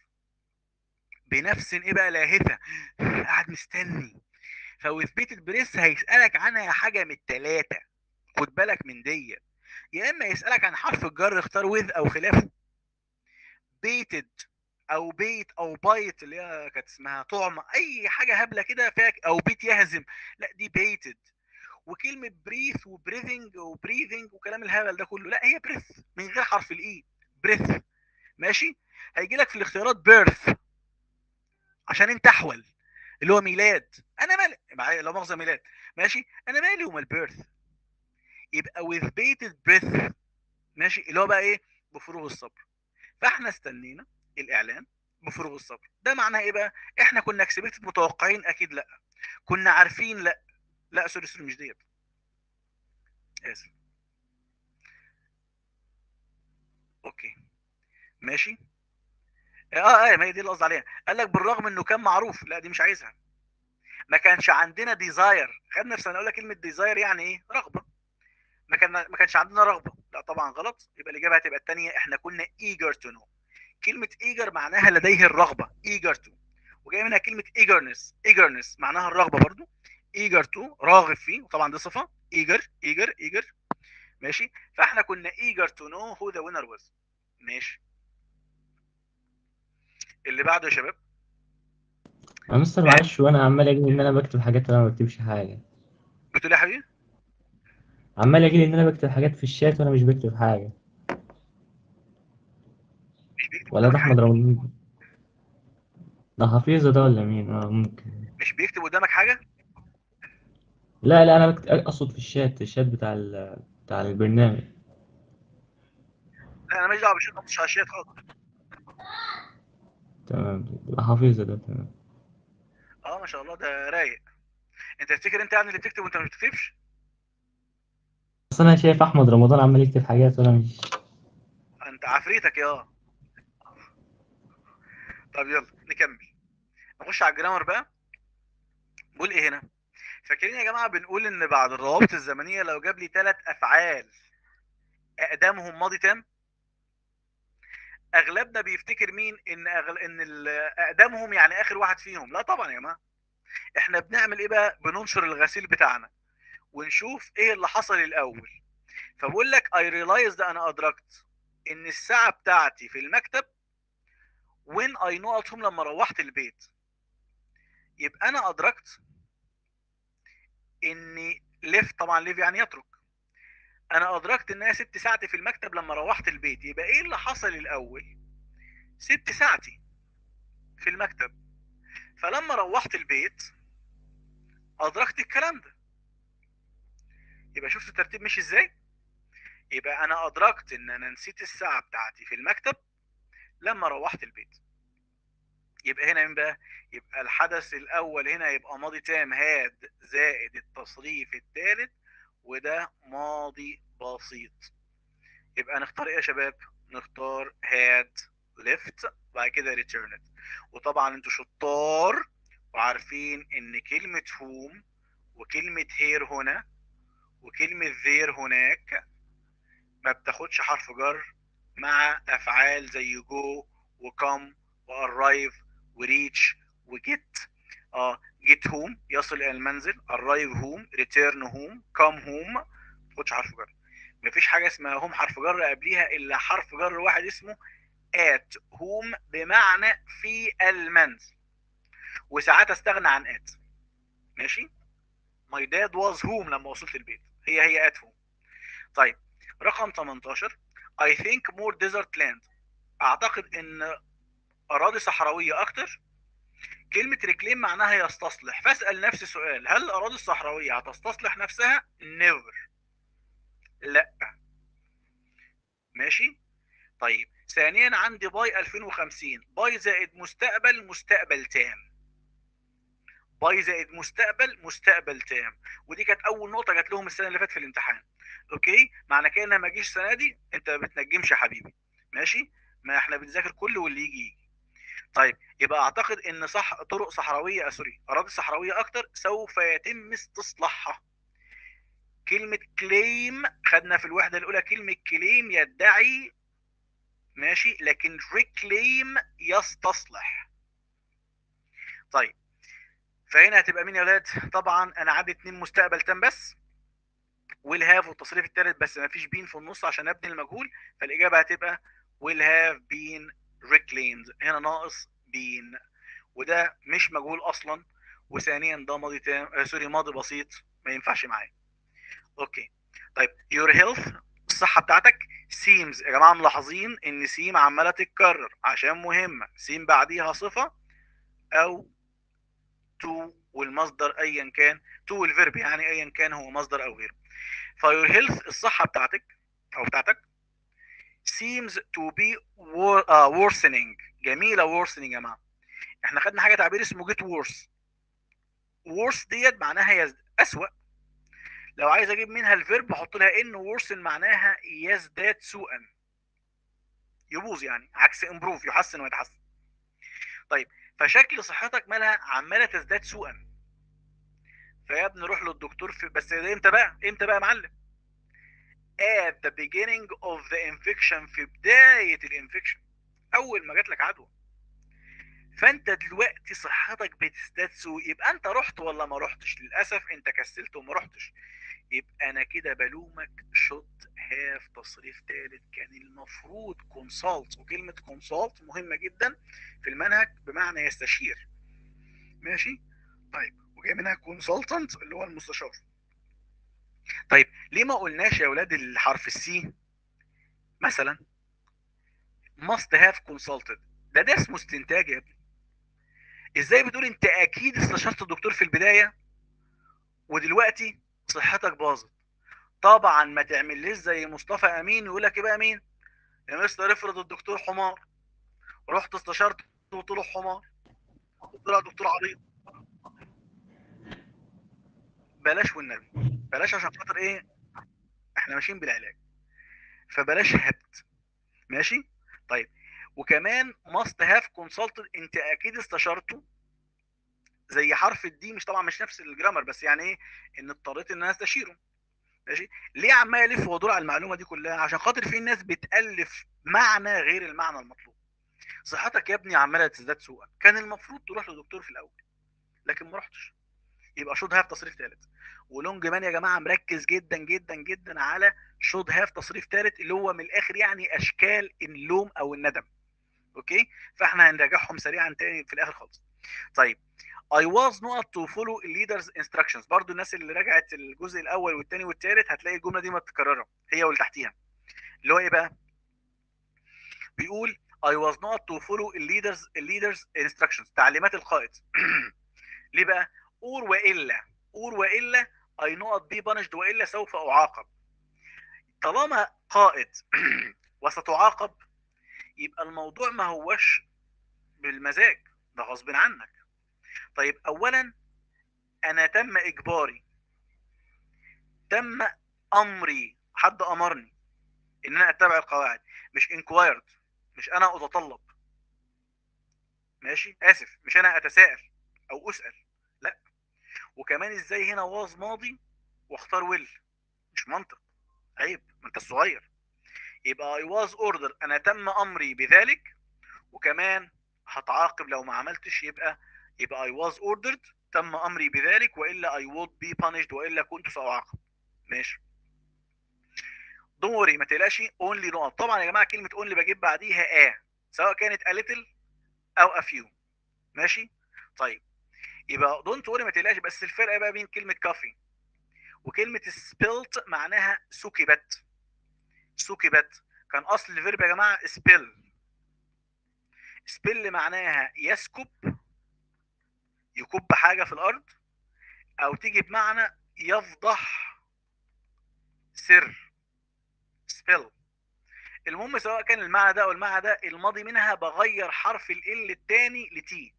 بنفس ايه بقى لاهثه قاعد مستني فويز بيتد بريس هيسالك عنها حاجه من الثلاثه خد بالك من دي يا اما يسالك عن حرف الجر اختار ويز او خلافه بيتد او بيت او بايت اللي هي كانت اسمها طعم اي حاجه هبله كده فيها او بيت يهزم لا دي بيتد وكلمه بريث وبريثنج وبريثنج وكلام الهبل ده كله لا هي بريث من غير حرف الاي بريث ماشي هيجي لك في الاختيارات بيرث عشان انت احول اللي هو ميلاد انا مالي معايا لو مؤاخذه ميلاد ماشي انا مالي ومال بيرث يبقى with bated breath ماشي اللي هو بقى ايه بفروغ الصبر فاحنا استنينا الاعلان بفروغ الصبر ده معناه ايه بقى احنا كنا اكسبكتد متوقعين اكيد لا كنا عارفين لا لا سوري سوري مش ديت اسف اوكي ماشي اه اه ما هي دي اللي قصدي عليها قال لك بالرغم انه كان معروف لا دي مش عايزها ما كانش عندنا ديزاير خدنا في سنه اولى كلمه ديزاير يعني ايه رغبه ما كان ما كانش عندنا رغبه لا طبعا غلط يبقى الاجابه هتبقى الثانيه احنا كنا eager to know كلمه ايجر معناها لديه الرغبه ايجر تو وجاي منها كلمه ايجرنس ايجرنس معناها الرغبه برضو ايجر تو راغب فيه وطبعا دي صفه ايجر ايجر ايجر ماشي فاحنا كنا eager to know who the winner was ماشي اللي بعده يا شباب انا مستر معلش وانا عمال اجي ان انا بكتب حاجات وانا ما بكتبش حاجه بتقول إيه يا حبيبي عمال اجي ان انا بكتب حاجات في الشات وانا مش بكتب حاجه مش بيكتب ولا ده قدامك احمد حاجة؟ رمضان ده حفيظه ده ولا مين اه ممكن مش بيكتب قدامك حاجه لا لا انا بكتب اقصد في الشات الشات بتاع ال... بتاع البرنامج لا انا ماليش دعوه بالشيء مش على الشيء خالص تمام ده حفيظه ده تمام اه ما شاء الله ده رايق انت تفتكر انت يعني اللي بتكتب وانت ما بتكتبش بس انا شايف احمد رمضان عمال يكتب حاجات وانا مش انت عفريتك يا طب يلا نكمل نخش على الجرامر بقى بقول ايه هنا فاكرين يا جماعه بنقول ان بعد الروابط الزمنيه لو جاب لي ثلاث افعال اقدامهم ماضي تام اغلبنا بيفتكر مين ان أغل... ان ال- اقدامهم يعني اخر واحد فيهم لا طبعا يا جماعه احنا بنعمل ايه بقى بننشر الغسيل بتاعنا ونشوف ايه اللي حصل الاول فبقول لك I realized انا ادركت ان الساعه بتاعتي في المكتب when I know at home لما روحت البيت يبقى انا ادركت اني ليف طبعا ليف يعني يترك انا ادركت ان انا سبت ساعتي في المكتب لما روحت البيت يبقى ايه اللي حصل الاول سبت ساعتي في المكتب فلما روحت البيت ادركت الكلام ده يبقى شفت الترتيب مش ازاي يبقى انا ادركت ان انا نسيت الساعه بتاعتي في المكتب لما روحت البيت يبقى هنا مين بقى يبقى الحدث الاول هنا يبقى ماضي تام هاد زائد التصريف الثالث وده ماضي بسيط يبقى نختار ايه يا شباب نختار had left بعد كده returned وطبعا انتوا شطار وعارفين ان كلمة whom وكلمة here هنا وكلمة there هناك ما بتاخدش حرف جر مع افعال زي go وcome وarrive وريتش وجيت اه جيت هوم يصل الى المنزل arrive هوم ريتيرن هوم come هوم ما تاخدش حرف جر مفيش حاجه اسمها هوم حرف جر قبليها الا حرف جر واحد اسمه at هوم بمعنى في المنزل وساعات استغنى عن at ماشي my dad was home لما وصلت البيت هي هي at home طيب رقم 18 I think more desert land اعتقد ان اراضي صحراويه اكتر كلمه ريكليم معناها يستصلح فاسال نفسي سؤال هل الاراضي الصحراويه هتستصلح نفسها never لا ماشي طيب ثانيا عندي باي 2050 باي زائد مستقبل مستقبل تام باي زائد مستقبل مستقبل تام ودي كانت اول نقطه جات لهم السنه اللي فاتت في الامتحان اوكي معنى كده إنها ما جيش السنه دي انت ما بتنجمش يا حبيبي ماشي ما احنا بنذاكر كله واللي يجي يجي طيب يبقى اعتقد ان صح طرق صحراويه آه، سوري اراضي صحراويه اكتر سوف يتم استصلاحها كلمه كليم خدنا في الوحده الاولى كلمه كليم يدعي ماشي لكن ريكليم يستصلح طيب فهنا هتبقى مين يا ولاد طبعا انا عندي اتنين مستقبل تام بس ويل هاف والتصريف الثالث بس ما فيش بين في النص عشان ابني المجهول فالاجابه هتبقى will have been reclaimed هنا ناقص been وده مش مجهول اصلا وثانيا ده ماضي تام آه سوري ماضي بسيط ما ينفعش معايا اوكي طيب your health الصحه بتاعتك seems يا جماعه ملاحظين ان سيم عماله تتكرر عشان مهمه سيم بعديها صفه او تو والمصدر ايا كان تو والفيرب يعني ايا كان هو مصدر او غيره فيور هيلث الصحه بتاعتك او بتاعتك seems to be wor- uh, worsening جميله worsening يا جماعه احنا خدنا حاجه تعبير اسمه get worse worse ديت معناها يز... اسوأ لو عايز اجيب منها الفيرب بحط لها ان worsen معناها يزداد سوءا يبوظ يعني عكس improve يحسن ويتحسن طيب فشكل صحتك مالها عماله تزداد سوءا فيا ابني روح للدكتور في بس ده امتى بقى امتى بقى يا معلم at the beginning of the infection في بدايه الانفكشن اول ما جات لك عدوى فانت دلوقتي صحتك بتزداد سوء يبقى انت رحت ولا ما رحتش للاسف انت كسلت وما رحتش يبقى انا كده بلومك شوت هاف تصريف ثالث كان المفروض كونسالت وكلمه كونسالت مهمه جدا في المنهج بمعنى يستشير ماشي طيب وجاي منها كونسلتنت اللي هو المستشار طيب ليه ما قلناش يا اولاد الحرف السي مثلا must have consulted ده ده اسمه استنتاج يا ابني ازاي بتقول انت اكيد استشرت الدكتور في البدايه ودلوقتي صحتك باظت طبعا ما تعمليش زي مصطفى امين يقول لك ايه بقى مين يا مستر افرض الدكتور حمار رحت استشرت وطلع حمار طلع دكتور عبيط بلاش والنبي بلاش عشان خاطر ايه احنا ماشيين بالعلاج فبلاش هبت ماشي طيب وكمان must have consulted انت اكيد استشرته زي حرف الدي مش طبعا مش نفس الجرامر بس يعني ايه ان اضطريت ان انا استشيره ماشي ليه عمال الف وادور على المعلومه دي كلها عشان خاطر في ناس بتالف معنى غير المعنى المطلوب صحتك يا ابني عماله تزداد سوءا كان المفروض تروح لدكتور في الاول لكن ما رحتش يبقى شود هاف تصريف ثالث ولونج مان يا جماعه مركز جدا جدا جدا على شود هاف تصريف ثالث اللي هو من الاخر يعني اشكال اللوم او الندم اوكي فاحنا هنراجعهم سريعا تاني في الاخر خالص طيب I was not to follow leaders instructions برضو الناس اللي رجعت الجزء الاول والثاني والثالث هتلاقي الجمله دي متكرره هي واللي تحتيها اللي هو ايه بقى بيقول I was not to follow leaders leaders instructions تعليمات القائد ليه بقى اور والا اور والا I not be punished والا سوف اعاقب طالما قائد وستعاقب يبقى الموضوع ما هوش بالمزاج ده غصب عنك طيب اولا انا تم اجباري تم امري حد امرني ان انا اتبع القواعد مش انكوايرد مش انا اتطلب ماشي اسف مش انا اتساءل او اسال لا وكمان ازاي هنا واز ماضي واختار ويل مش منطق عيب ما انت الصغير يبقى I was ordered انا تم امري بذلك وكمان هتعاقب لو ما عملتش يبقى يبقى I was ordered تم امري بذلك والا I would be punished والا كنت ساعاقب ماشي دوري ما تقلقش اونلي نقط طبعا يا جماعه كلمه اونلي بجيب بعديها ا سواء كانت a little او a few ماشي طيب يبقى دونت وري ما تقلقش بس الفرق بقى بين كلمه كافي وكلمه سبيلت معناها سكبت سكبت كان اصل الفيرب يا جماعه سبيل سبيل معناها يسكب يكب حاجه في الارض او تيجي بمعنى يفضح سر سبيل المهم سواء كان المعنى ده او المعنى ده الماضي منها بغير حرف ال الثاني لتي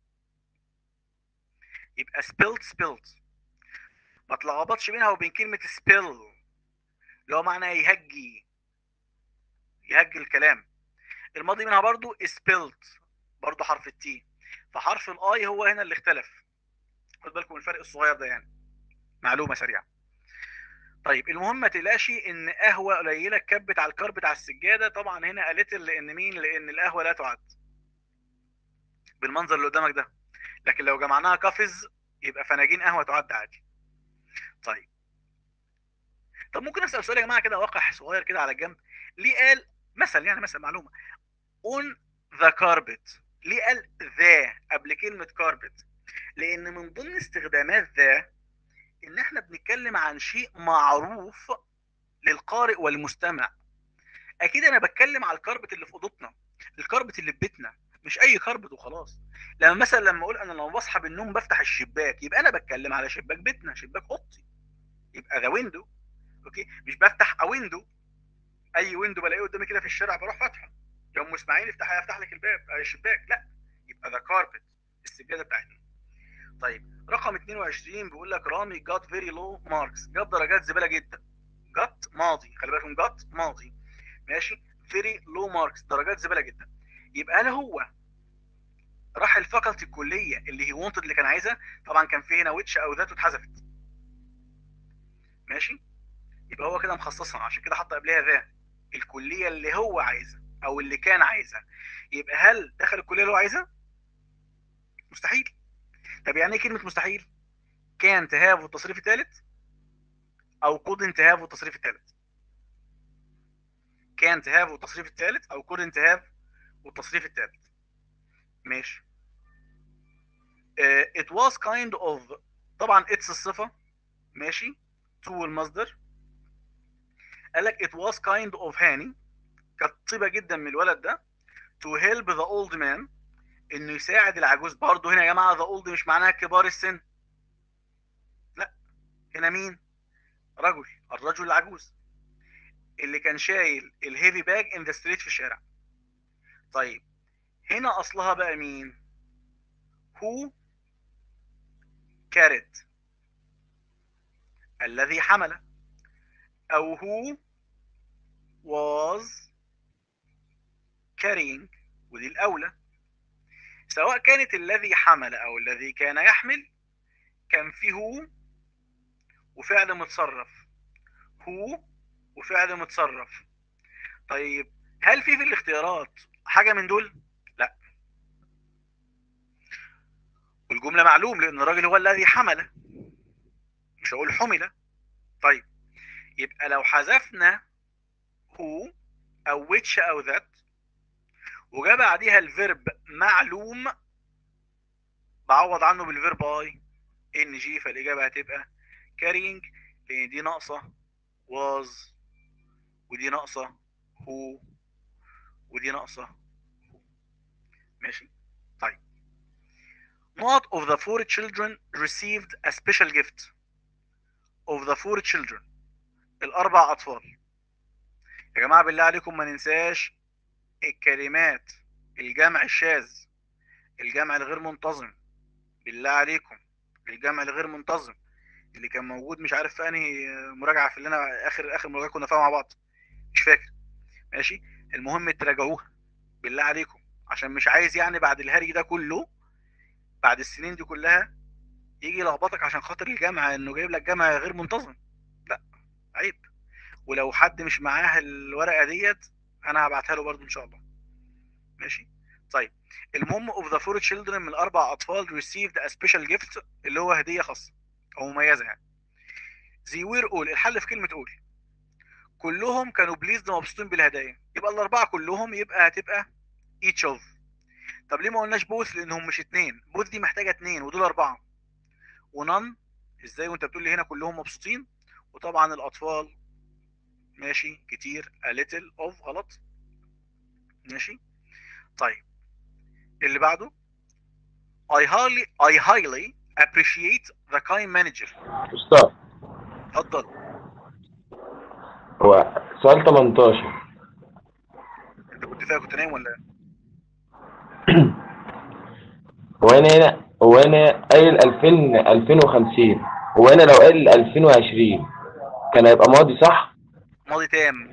يبقى سبيلت سبيلت ما تلخبطش بينها وبين كلمه سبيل اللي هو معنى يهجي يهجي الكلام الماضي منها برضو سبيلت برضو حرف التي فحرف الاي هو هنا اللي اختلف خد بالكم من الفرق الصغير ده يعني معلومه سريعه طيب المهم ما تقلقش ان قهوه قليله كبت على الكار بتاع السجاده طبعا هنا قالت لان مين لان القهوه لا تعد بالمنظر اللي قدامك ده لكن لو جمعناها كافز يبقى فناجين قهوه تعد عادي طيب طب ممكن اسال سؤال يا جماعه كده واقع صغير كده على الجنب ليه قال مثلا يعني مثلا معلومه on the carpet ليه قال ذا قبل كلمه carpet لان من ضمن استخدامات ذا ان احنا بنتكلم عن شيء معروف للقارئ والمستمع اكيد انا بتكلم على الكربت اللي في اوضتنا الكربت اللي في بيتنا مش اي كربت وخلاص لما مثلا لما اقول انا لما بصحى من النوم بفتح الشباك يبقى انا بتكلم على شباك بيتنا شباك اوضتي يبقى ذا ويندو اوكي مش بفتح ويندو اي ويندو بلاقيه قدامي كده في الشارع بروح فاتحه يا ام اسماعيل افتح افتح لك الباب أي الشباك لا يبقى ذا كاربت السجاده بتاعتنا طيب رقم 22 بيقول لك رامي جات فيري لو ماركس جاب درجات زباله جدا جات ماضي خلي بالكم جات ماضي ماشي فيري لو ماركس درجات زباله جدا يبقى هل هو راح الفاكولتي الكليه اللي هي وونتد اللي كان عايزها طبعا كان في هنا ويتش او ذات اتحذفت ماشي يبقى هو كده مخصصها عشان كده حط قبلها ذا الكليه اللي هو عايزها او اللي كان عايزها يبقى هل دخل الكليه اللي هو عايزها مستحيل طب يعني ايه كلمه مستحيل كان تهاف التصريف الثالث او كود انتهاف التصريف الثالث كان تهاف التصريف الثالث او كود انتهاف والتصريف الثالث ماشي uh, it was kind of طبعا it's الصفة ماشي to المصدر قال لك it was kind of هاني كانت طيبة جدا من الولد ده to help the old man انه يساعد العجوز برضه هنا يا جماعة the old مش معناها كبار السن لا هنا مين رجل الرجل العجوز اللي كان شايل الهيفي باج ان ذا ستريت في الشارع طيب هنا اصلها بقى مين who carried الذي حمل او who was carrying ودي الاولى سواء كانت الذي حمل او الذي كان يحمل كان في هو وفعل متصرف هو وفعل متصرف طيب هل في في الاختيارات حاجة من دول؟ لا والجملة معلوم لأن الراجل هو الذي حمل مش هقول حمل طيب يبقى لو حذفنا هو أو which أو that وجا بعديها الفيرب معلوم بعوض عنه بالفيرب اي ان جي فالإجابة هتبقى carrying لأن دي ناقصة was ودي ناقصة who ودي ناقصة who ماشي طيب Not of the four children received a special gift of the four children الأربع أطفال يا جماعة بالله عليكم ما ننساش الكلمات الجمع الشاذ الجمع الغير منتظم بالله عليكم الجمع الغير منتظم اللي كان موجود مش عارف في انهي مراجعه في اللي انا اخر اخر مراجعه كنا فيها مع بعض مش فاكر ماشي المهم تراجعوها بالله عليكم عشان مش عايز يعني بعد الهري ده كله بعد السنين دي كلها يجي يلخبطك عشان خاطر الجامعه انه جايب لك جامعه غير منتظم لا عيب ولو حد مش معاه الورقه ديت انا هبعتها له برضو ان شاء الله ماشي طيب المهم of the four children من الاربع اطفال received a special gift اللي هو هديه خاصه او مميزه يعني they were all الحل في كلمه all كلهم كانوا بليزد مبسوطين بالهدايا يبقى الاربعه كلهم يبقى هتبقى each of طب ليه ما قلناش بوث لانهم مش اتنين بوث دي محتاجه اتنين ودول اربعه ونن ازاي وانت بتقول لي هنا كلهم مبسوطين وطبعا الاطفال ماشي كتير a little of غلط ماشي طيب اللي بعده I highly I highly appreciate the kind manager أستاذ اتفضل هو سؤال 18 انت كنت فيها كنت نايم ولا إيه؟ هو أنا هنا هو أنا قايل 2000 2050 هو أنا لو قايل 2020 كان هيبقى ماضي صح؟ ماضي تام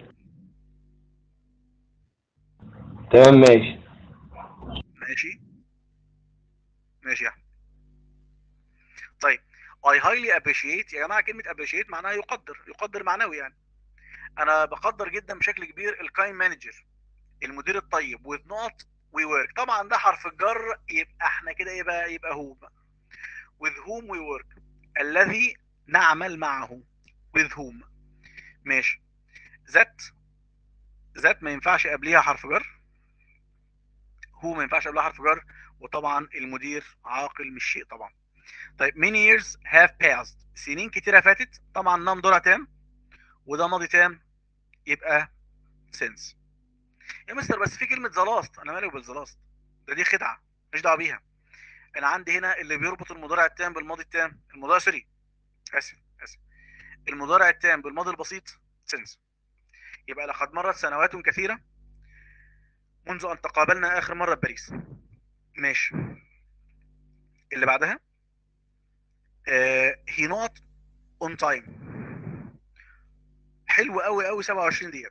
تمام ماشي ماشي ماشي يا احمد طيب I highly appreciate يا جماعه كلمه appreciate معناها يقدر يقدر معنوي يعني انا بقدر جدا بشكل كبير الكاين مانجر المدير الطيب with not we work طبعا ده حرف الجر يبقى احنا كده يبقى يبقى هو بقى with whom we work الذي نعمل معه with whom ماشي ذات ذات ما ينفعش قبليها حرف جر هو ما ينفعش قبلها حرف جر وطبعا المدير عاقل مش شيء طبعا طيب many years have passed سنين كتيرة فاتت طبعا نام دورة تام وده ماضي تام يبقى since يا مستر بس في كلمة زلاست انا مالي بالزلاست ده دي خدعة مش دعوة بيها انا عندي هنا اللي بيربط المضارع التام بالماضي التام المضارع سوري اسف اسف المضارع التام بالماضي البسيط since يبقى لقد مرت سنوات كثيرة منذ ان تقابلنا اخر مرة بباريس ماشي اللي بعدها هي نوت اون تايم حلو قوي قوي 27 ديت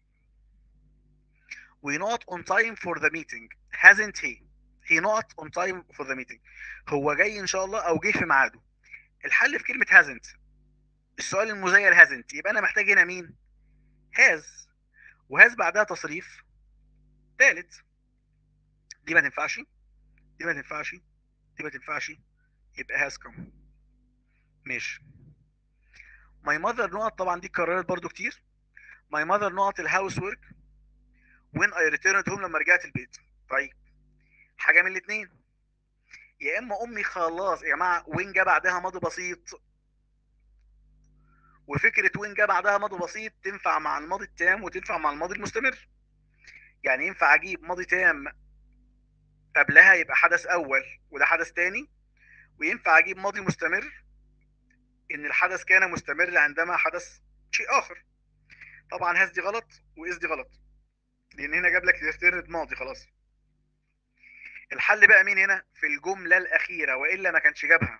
we not on time for the meeting hasn't he he not on time for the meeting هو جاي ان شاء الله او جه في ميعاده الحل في كلمة hasn't السؤال المزيل hasn't يبقى انا محتاج هنا مين has وهاز بعدها تصريف تالت دي ما تنفعش دي ما تنفعش دي ما تنفعش يبقى has come ماشي my mother نقط طبعا دي اتكررت برضو كتير my mother نقط الهاوس ورك when I returned home لما رجعت البيت طيب حاجه من الاثنين يا اما امي خلاص يا جماعه وين جه بعدها ماضي بسيط وفكره وين جه بعدها ماضي بسيط تنفع مع الماضي التام وتنفع مع الماضي المستمر يعني ينفع اجيب ماضي تام قبلها يبقى حدث اول وده حدث تاني وينفع اجيب ماضي مستمر ان الحدث كان مستمر عندما حدث شيء اخر طبعا هاز دي غلط واز دي غلط لان هنا جاب لك ريتيرد ماضي خلاص الحل بقى مين هنا في الجمله الاخيره والا ما كانش جابها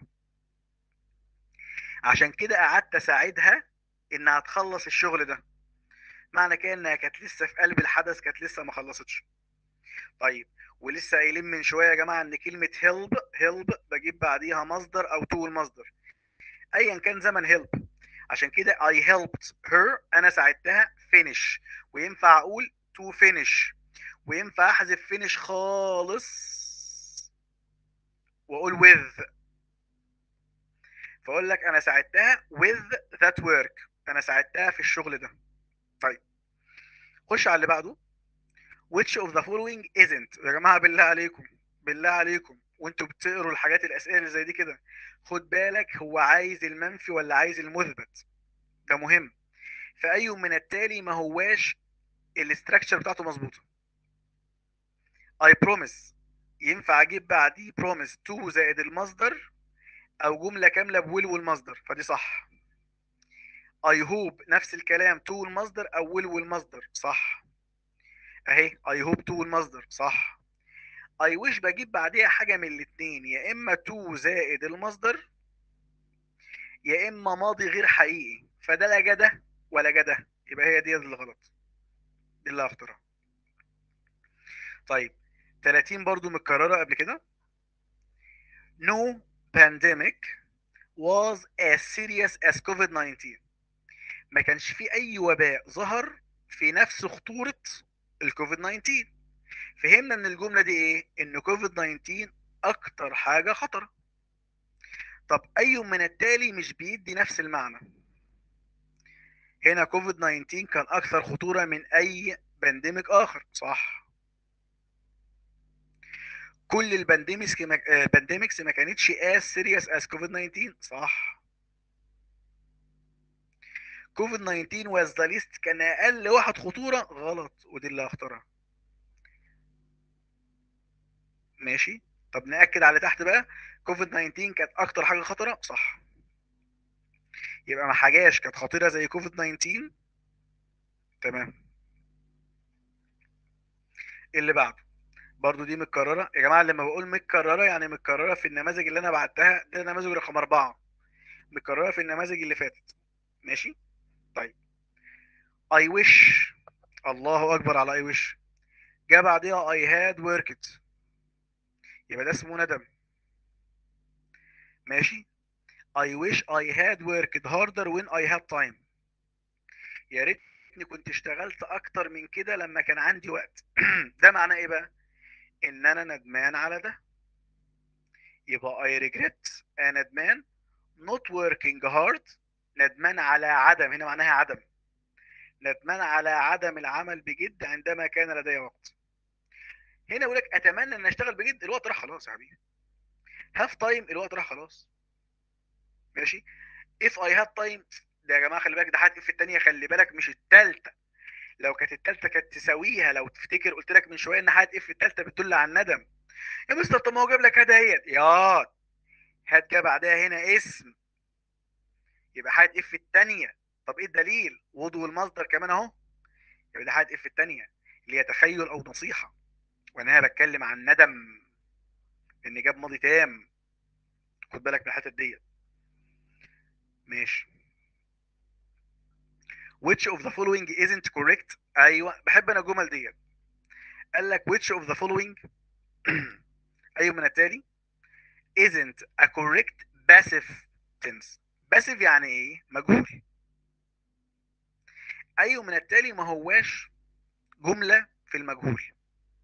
عشان كده قعدت اساعدها انها تخلص الشغل ده معنى كده انها كانت لسه في قلب الحدث كانت لسه ما خلصتش طيب ولسه قايلين من شويه يا جماعه ان كلمه هيلب هيلب بجيب بعديها مصدر او تو المصدر ايا كان زمن هيلب عشان كده I helped her انا ساعدتها finish وينفع اقول to finish وينفع احذف finish خالص واقول with فاقول لك انا ساعدتها with that work انا ساعدتها في الشغل ده طيب خش على اللي بعده which of the following isn't يا جماعه بالله عليكم بالله عليكم وانتوا بتقروا الحاجات الاسئله اللي زي دي كده خد بالك هو عايز المنفي ولا عايز المثبت ده مهم فاي من التالي ما هواش الاستراكشر بتاعته مظبوطه I promise ينفع اجيب بعديه promise to زائد المصدر او جمله كامله بويل والمصدر فدي صح I hope نفس الكلام to المصدر او ويل والمصدر صح اهي I hope to المصدر صح I wish بجيب بعديها حاجه من الاثنين يا اما to زائد المصدر يا اما ماضي غير حقيقي فده لا جده ولا جده يبقى هي دي اللي غلط دي اللي هختارها طيب 30 برضو متكررة قبل كده No pandemic was as serious as COVID-19 ما كانش في أي وباء ظهر في نفس خطورة الكوفيد 19 فهمنا من الجملة دي إيه؟ إن كوفيد 19 أكتر حاجة خطرة طب أي من التالي مش بيدي نفس المعنى هنا كوفيد 19 كان أكثر خطورة من أي بانديميك آخر صح كل البانديميكس البانديميكس ما كانتش as serious as كوفيد 19 صح كوفيد 19 was the least كان اقل واحد خطوره غلط ودي اللي هختارها ماشي طب ناكد على تحت بقى كوفيد 19 كانت اكتر حاجه خطره صح يبقى ما حاجاش كانت خطيره زي كوفيد 19 تمام اللي بعده برضو دي متكرره يا جماعه لما بقول متكرره يعني متكرره في النماذج اللي انا بعتها ده نماذج رقم أربعة متكرره في النماذج اللي فاتت ماشي طيب I wish الله اكبر على I wish جه بعديها I had worked يبقى ده اسمه ندم ماشي I wish I had worked harder when I had time يا ريتني كنت اشتغلت اكتر من كده لما كان عندي وقت ده معناه ايه بقى ان انا ندمان على ده يبقى I regret انا ندمان not working hard ندمان على عدم هنا معناها عدم ندمان على عدم العمل بجد عندما كان لدي وقت هنا يقول لك اتمنى ان اشتغل بجد الوقت راح خلاص يا حبيبي هاف تايم الوقت راح خلاص ماشي if I had time ده يا جماعه خلي بالك ده هات في الثانيه خلي بالك مش الثالثه لو كانت الثالثه كانت تساويها لو تفتكر قلت لك من شويه ان هات اف الثالثه بتدل على الندم يا مستر طب ما هو جاب لك هات اهيت يا هات جه بعدها هنا اسم يبقى هات اف الثانيه طب ايه الدليل وضو المصدر كمان اهو يبقى ده هات اف الثانيه اللي هي تخيل او نصيحه وانا هنا بتكلم عن ندم ان جاب ماضي تام خد بالك من الحته ديت ماشي which of the following isn't correct ايوه بحب انا الجمل ديت قال لك which of the following اي من التالي isn't a correct passive tense passive يعني ايه مجهول اي من التالي ما هواش جمله في المجهول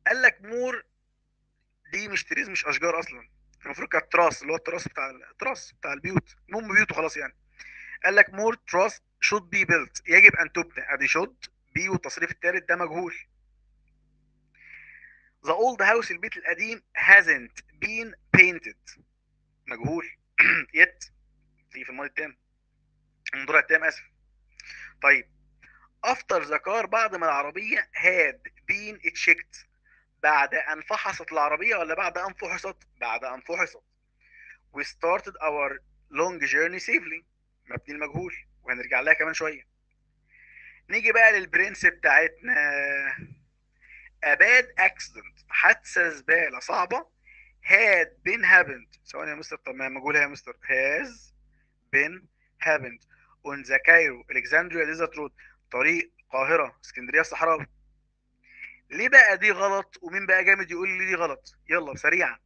قال لك مور دي مش تريز مش اشجار اصلا المفروض كانت تراس اللي هو التراس بتاع التراس بتاع البيوت المهم بيوت وخلاص يعني قال لك مور تراس should be built يجب ان تبنى ادي should be والتصريف الثالث ده مجهول the old house البيت القديم hasn't been painted مجهول yet تيجي في الماضي التام المضارع التام اسف طيب after the car بعد ما العربية had been checked بعد أن فحصت العربية ولا بعد أن فحصت؟ بعد أن فحصت. We started our long journey safely. مبني المجهول وهنرجع لها كمان شوية. نيجي بقى للبرنس بتاعتنا. A bad accident حادثة زبالة صعبة had been happened. ثواني يا مستر طب ما مجهولها يا مستر. has been happened on the Cairo Alexandria Desert Road طريق القاهرة اسكندرية الصحراوي. ليه بقى دي غلط ومين بقى جامد يقول لي دي غلط يلا سريعا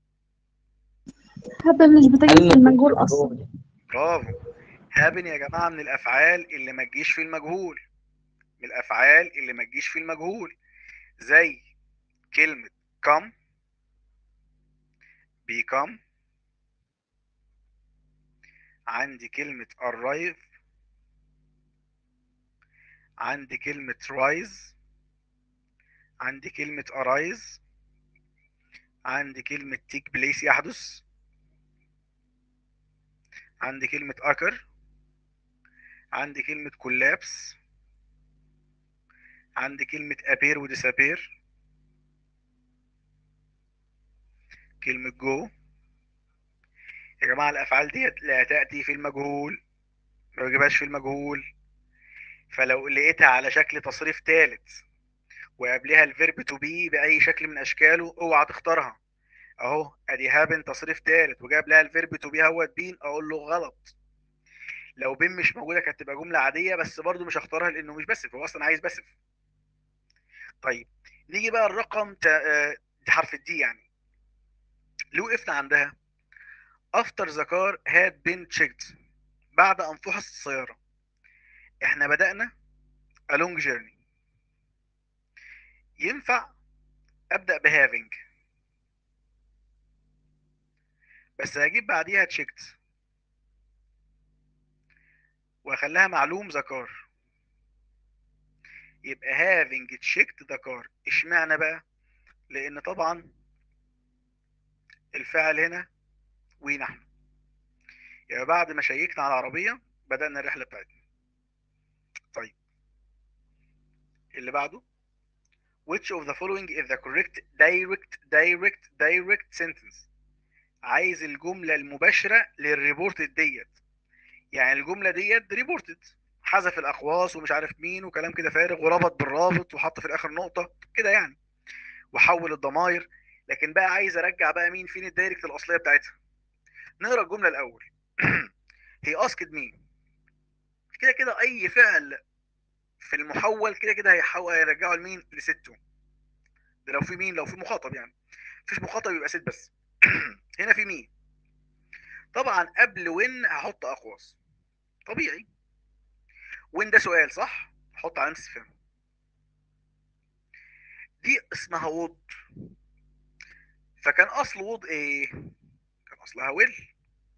هذا مش بتجي في المجهول اصلا برافو هابن يا جماعه من الافعال اللي ما تجيش في المجهول من الافعال اللي ما تجيش في المجهول زي كلمه come become عندي كلمه arrive عندي كلمه rise عندي كلمة arise عندي كلمة take place يحدث عندي كلمة occur عندي كلمة collapse عندي كلمة appear و disappear كلمة go يا جماعة الأفعال ديت لا تأتي في المجهول ما بجيبهاش في المجهول فلو لقيتها على شكل تصريف ثالث وقبلها الفيرب تو بي باي شكل من اشكاله اوعى تختارها اهو ادي هابن تصريف ثالث وجاب لها الفيرب تو بي هو بين اقول له غلط لو بين مش موجوده كانت تبقى جمله عاديه بس برضو مش هختارها لانه مش بسف هو اصلا عايز بسف طيب نيجي بقى الرقم تا... حرف الدي يعني ليه وقفنا عندها after the car had been checked بعد ان فحصت السياره احنا بدأنا a long journey ينفع ابدا بهافينج بس هجيب بعديها تشيكت واخليها معلوم ذكر يبقى هافينج تشيكت ذكر اشمعنى بقى لان طبعا الفعل هنا وي نحن يبقى بعد ما شيكنا على العربيه بدانا الرحله بتاعتنا طيب اللي بعده which of the following is the correct direct direct direct sentence عايز الجملة المباشرة للريبورت ديت يعني الجملة ديت ريبورتد حذف الأقواس ومش عارف مين وكلام كده فارغ وربط بالرابط وحط في الآخر نقطة كده يعني وحول الضماير لكن بقى عايز أرجع بقى مين فين الدايركت الأصلية بتاعتها نقرا الجملة الأول هي asked me كده كده أي فعل في المحول كده كده هيحول هيرجعه لمين لسته ده لو في مين لو في مخاطب يعني مفيش مخاطب يبقى ست بس هنا في مين طبعا قبل وين هحط اقواس طبيعي وين ده سؤال صح هحط علامه استفهام دي اسمها وود فكان اصل وود ايه كان اصلها ويل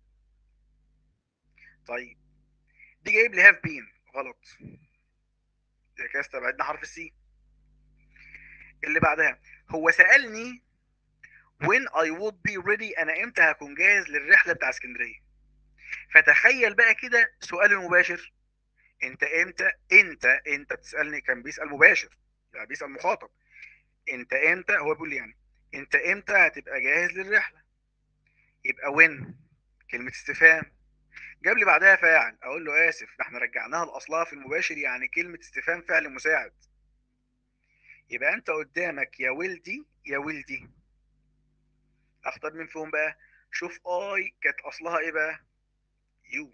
طيب دي جايب لي هاف بين غلط يبقى كده استبعدنا حرف السي اللي بعدها هو سألني when I would be ready انا امتى هكون جاهز للرحلة بتاع اسكندرية فتخيل بقى كده سؤال المباشر انت امتى انت انت بتسألني كان بيسأل مباشر يعني بيسأل مخاطب انت امتى هو بيقول لي يعني انت امتى هتبقى جاهز للرحلة يبقى when كلمة استفهام جاب لي بعدها فاعل اقول له اسف ده احنا رجعناها لاصلها في المباشر يعني كلمه استفهام فعل مساعد يبقى انت قدامك يا ولدي يا ولدي اختار مين فيهم بقى شوف اي كانت اصلها ايه بقى يو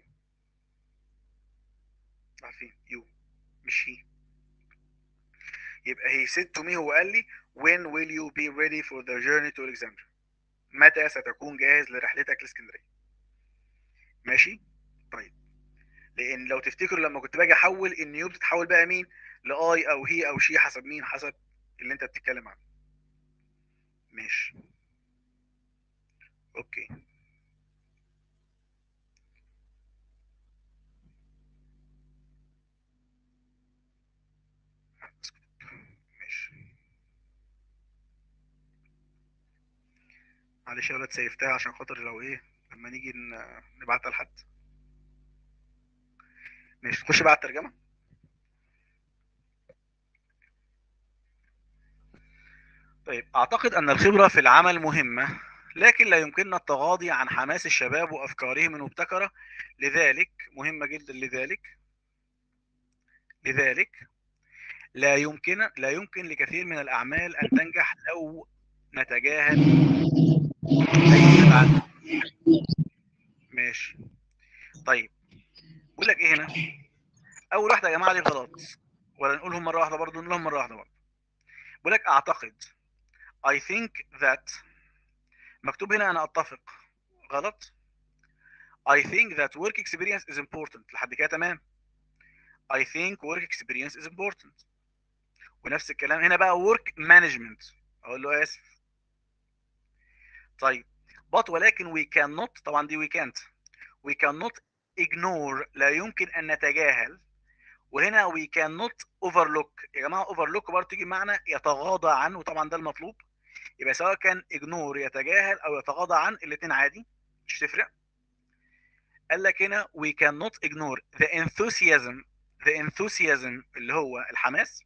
عارفين يو مش هي يبقى هي said to me هو قال لي when will you be ready for the journey to Alexandria متى ستكون جاهز لرحلتك لاسكندريه ماشي طيب لان لو تفتكروا لما كنت باجي احول النيو بتتحول بقى مين لاي او هي او شي حسب مين حسب اللي انت بتتكلم عنه ماشي اوكي ماشي معلش يا ولاد سيفتها عشان خاطر لو ايه لما نيجي ن- نبعتها لحد ماشي نخش بقى على الترجمة طيب أعتقد أن الخبرة في العمل مهمة لكن لا يمكننا التغاضي عن حماس الشباب وأفكارهم المبتكرة لذلك مهمة جدا لذلك لذلك لا يمكن لا يمكن لكثير من الأعمال أن تنجح لو نتجاهل أي من العدد ماشي طيب بقول لك إيه هنا أول واحدة يا جماعة دي غلط ولا نقولهم مرة واحدة برضه نقولهم مرة واحدة برضه بقول لك أعتقد I think that مكتوب هنا أنا أتفق غلط I think that work experience is important لحد كده تمام I think work experience is important ونفس الكلام هنا بقى work management أقول له آسف طيب but ولكن we cannot طبعا دي we can't we cannot ignore لا يمكن أن نتجاهل وهنا we cannot overlook يا جماعة overlook برضه تيجي معنى يتغاضى عنه وطبعا ده المطلوب يبقى سواء كان ignore يتجاهل أو يتغاضى عن الاثنين عادي مش تفرق قال لك هنا we cannot ignore the enthusiasm the enthusiasm اللي هو الحماس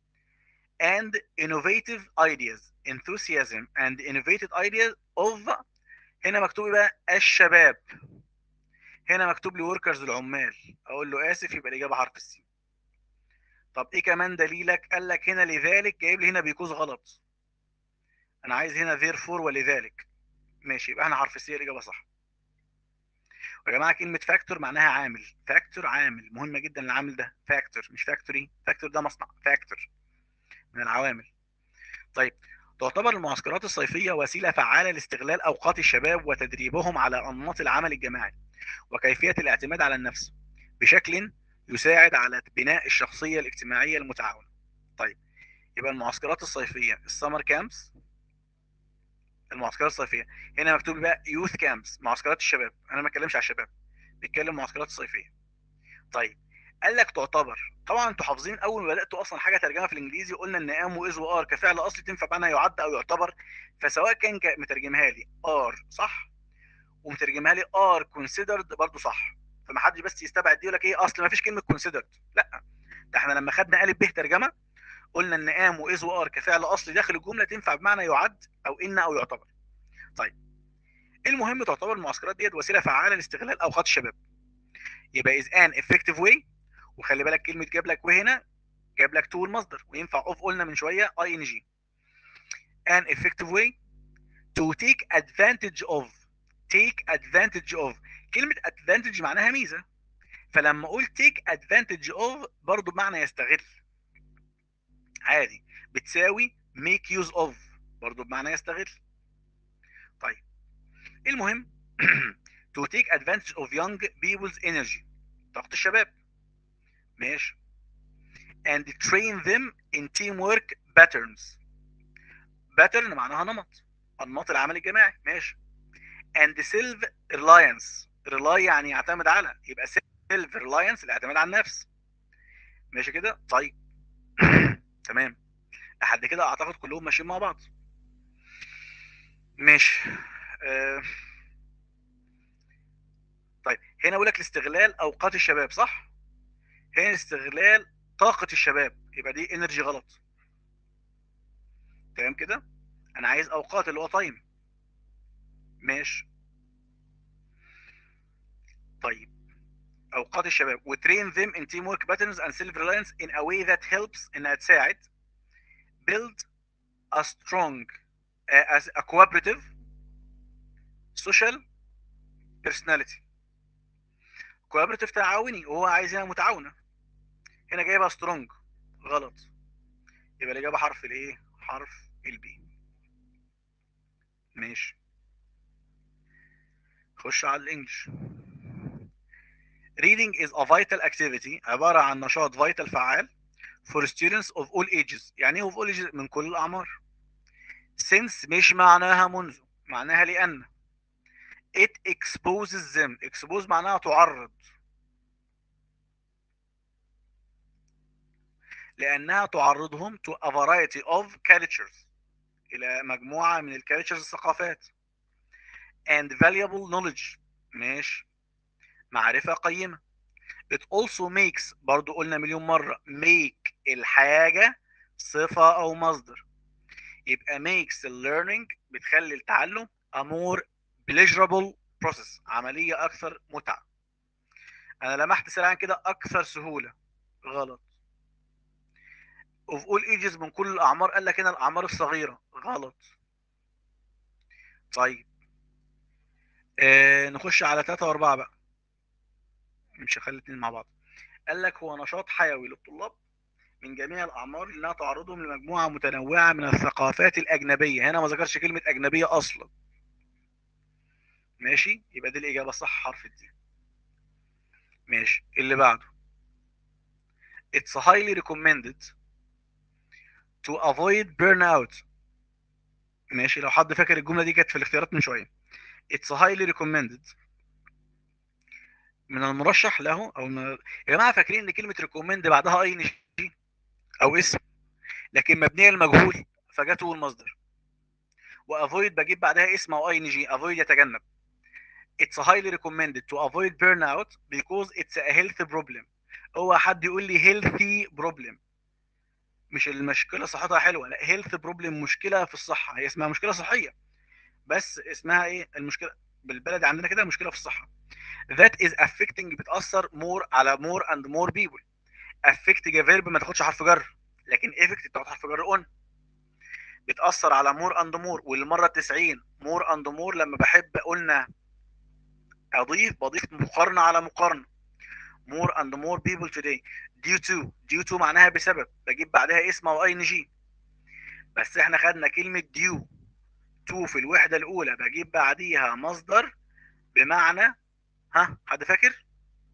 and innovative ideas enthusiasm and innovative ideas of هنا مكتوب بقى الشباب هنا مكتوب لي workers العمال اقول له اسف يبقى الاجابه حرف السين طب ايه كمان دليلك قال لك هنا لذلك جايب لي هنا بيكوز غلط انا عايز هنا therefore ولذلك ماشي يبقى احنا حرف السين الاجابه صح يا جماعه كلمه فاكتور معناها عامل فاكتور عامل مهمه جدا العامل ده فاكتور مش فاكتوري فاكتور ده مصنع فاكتور من العوامل طيب تعتبر المعسكرات الصيفيه وسيله فعاله لاستغلال اوقات الشباب وتدريبهم على انماط العمل الجماعي وكيفيه الاعتماد على النفس بشكل يساعد على بناء الشخصيه الاجتماعيه المتعاونه طيب يبقى المعسكرات الصيفيه السمر كامبس المعسكرات الصيفيه هنا مكتوب بقى يوث كامبس معسكرات الشباب انا ما بتكلمش على الشباب بيتكلم معسكرات الصيفيه طيب قال لك تعتبر طبعا انتوا حافظين اول ما بداتوا اصلا حاجه ترجمه في الانجليزي قلنا ان ام واز وار كفعل اصلي تنفع معناها يعد او يعتبر فسواء كان جا- مترجمها لي ار صح ومترجمها لي ار كونسيدرد برضو صح فما حدش بس يستبعد دي يقول لك ايه اصل ما فيش كلمه كونسيدرد لا ده احنا لما خدنا الف ب ترجمه قلنا ان ام واز وار كفعل اصلي داخل الجمله تنفع بمعنى يعد او ان او يعتبر طيب المهم تعتبر المعسكرات ديت وسيله فعاله لاستغلال اوقات الشباب يبقى از ان افكتيف واي وخلي بالك كلمه جاب لك وهنا جاب لك تو المصدر وينفع اوف قلنا من شويه اي ان جي an effective way to take advantage of take advantage of كلمه advantage معناها ميزه فلما اقول take advantage of برضو بمعنى يستغل عادي بتساوي make use of برضو بمعنى يستغل طيب المهم to take advantage of young people's energy طاقة الشباب ماشي and train them in teamwork patterns pattern معناها نمط انماط العمل الجماعي ماشي and self reliance rely يعني يعتمد على يبقى self reliance الاعتماد على النفس ماشي كده طيب تمام لحد كده اعتقد كلهم ماشيين مع بعض ماشي آه. طيب هنا اقول لك لاستغلال اوقات الشباب صح هنا استغلال طاقة الشباب يبقى دي انرجي غلط تمام كده انا عايز اوقات اللي هو تايم ماشي طيب اوقات الشباب وترين them in teamwork patterns and self reliance in a way that helps انها تساعد build a strong uh, as a cooperative social personality cooperative تعاوني وهو عايز هنا متعاونه هنا جايبها سترونج غلط يبقى الاجابه حرف الايه حرف البي ماشي خش على الانجليش reading is a vital activity عباره عن نشاط vital فعال for students of all ages يعني ايه of all ages من كل الاعمار since مش معناها منذ معناها لأن it exposes them expose معناها تعرض لأنها تعرضهم to a variety of cultures إلى مجموعة من الكالتشرز الثقافات and valuable knowledge ماشي معرفة قيمة it also makes برضو قلنا مليون مرة make الحاجة صفة أو مصدر يبقى makes the learning بتخلي التعلم a more pleasurable process عملية أكثر متعة أنا لمحت سريعا كده أكثر سهولة غلط وفي all ages من كل الأعمار قال لك هنا الأعمار الصغيرة غلط طيب آه نخش على ثلاثة وأربعة بقى مش هخلي الاثنين مع بعض قال لك هو نشاط حيوي للطلاب من جميع الأعمار لأنها تعرضهم لمجموعة متنوعة من الثقافات الأجنبية هنا ما ذكرش كلمة أجنبية أصلا ماشي يبقى دي الإجابة الصح حرف الدي ماشي اللي بعده It's highly recommended to avoid burnout ماشي لو حد فاكر الجملة دي كانت في الاختيارات من شوية It's highly recommended من المرشح له او من... يا جماعه فاكرين ان كلمه ريكومند بعدها اي ان جي او اسم لكن مبنيه للمجهول فجاته المصدر وافويد بجيب بعدها اسم او اي ان جي افويد يتجنب It's highly recommended to avoid burnout because it's a health problem هو حد يقول لي healthy problem مش المشكله صحتها حلوه لا health problem مشكله في الصحه هي اسمها مشكله صحيه بس اسمها ايه المشكله بالبلد عندنا كده مشكله في الصحه that is affecting بتأثر more على more and more people affecting verb ما تاخدش حرف جر لكن effect بتاخد حرف جر on بتأثر على more and more والمرة 90 more and more لما بحب قلنا أضيف بضيف مقارنة على مقارنة more and more people today due to due to معناها بسبب بجيب بعدها اسم أو اي جي بس احنا خدنا كلمة due to في الوحدة الأولى بجيب بعديها مصدر بمعنى ها حد فاكر؟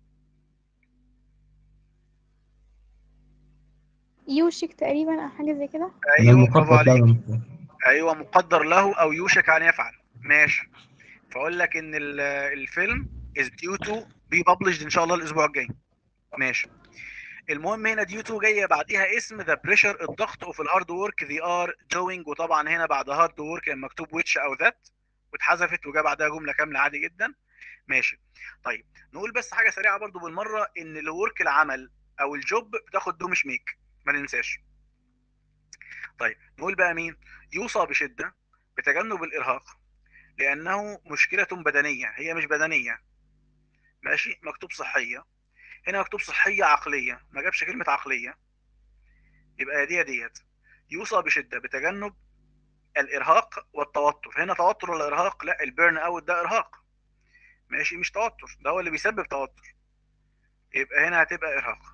يوشك تقريبا او حاجه زي كده ايوه برافو المخطط عليك له ايوه مقدر له او يوشك ان يفعل ماشي فاقول لك ان ال- الفيلم is due to be published ان شاء الله الاسبوع الجاي ماشي المهم هنا due to جايه بعديها اسم the pressure الضغط وفي الهارد work they are doing وطبعا هنا بعد hard work كان مكتوب which او that واتحذفت وجا بعدها جمله كامله عادي جدا ماشي طيب نقول بس حاجه سريعه برضو بالمره ان الورك العمل او الجوب بتاخد دو مش ميك ما ننساش طيب نقول بقى مين يوصى بشده بتجنب الارهاق لانه مشكله بدنيه هي مش بدنيه ماشي مكتوب صحيه هنا مكتوب صحيه عقليه ما جابش كلمه عقليه يبقى دي ديت يوصى بشده بتجنب الارهاق والتوتر هنا توتر ولا ارهاق لا البيرن اوت ده ارهاق ماشي مش توتر ده هو اللي بيسبب توتر يبقى هنا هتبقى ارهاق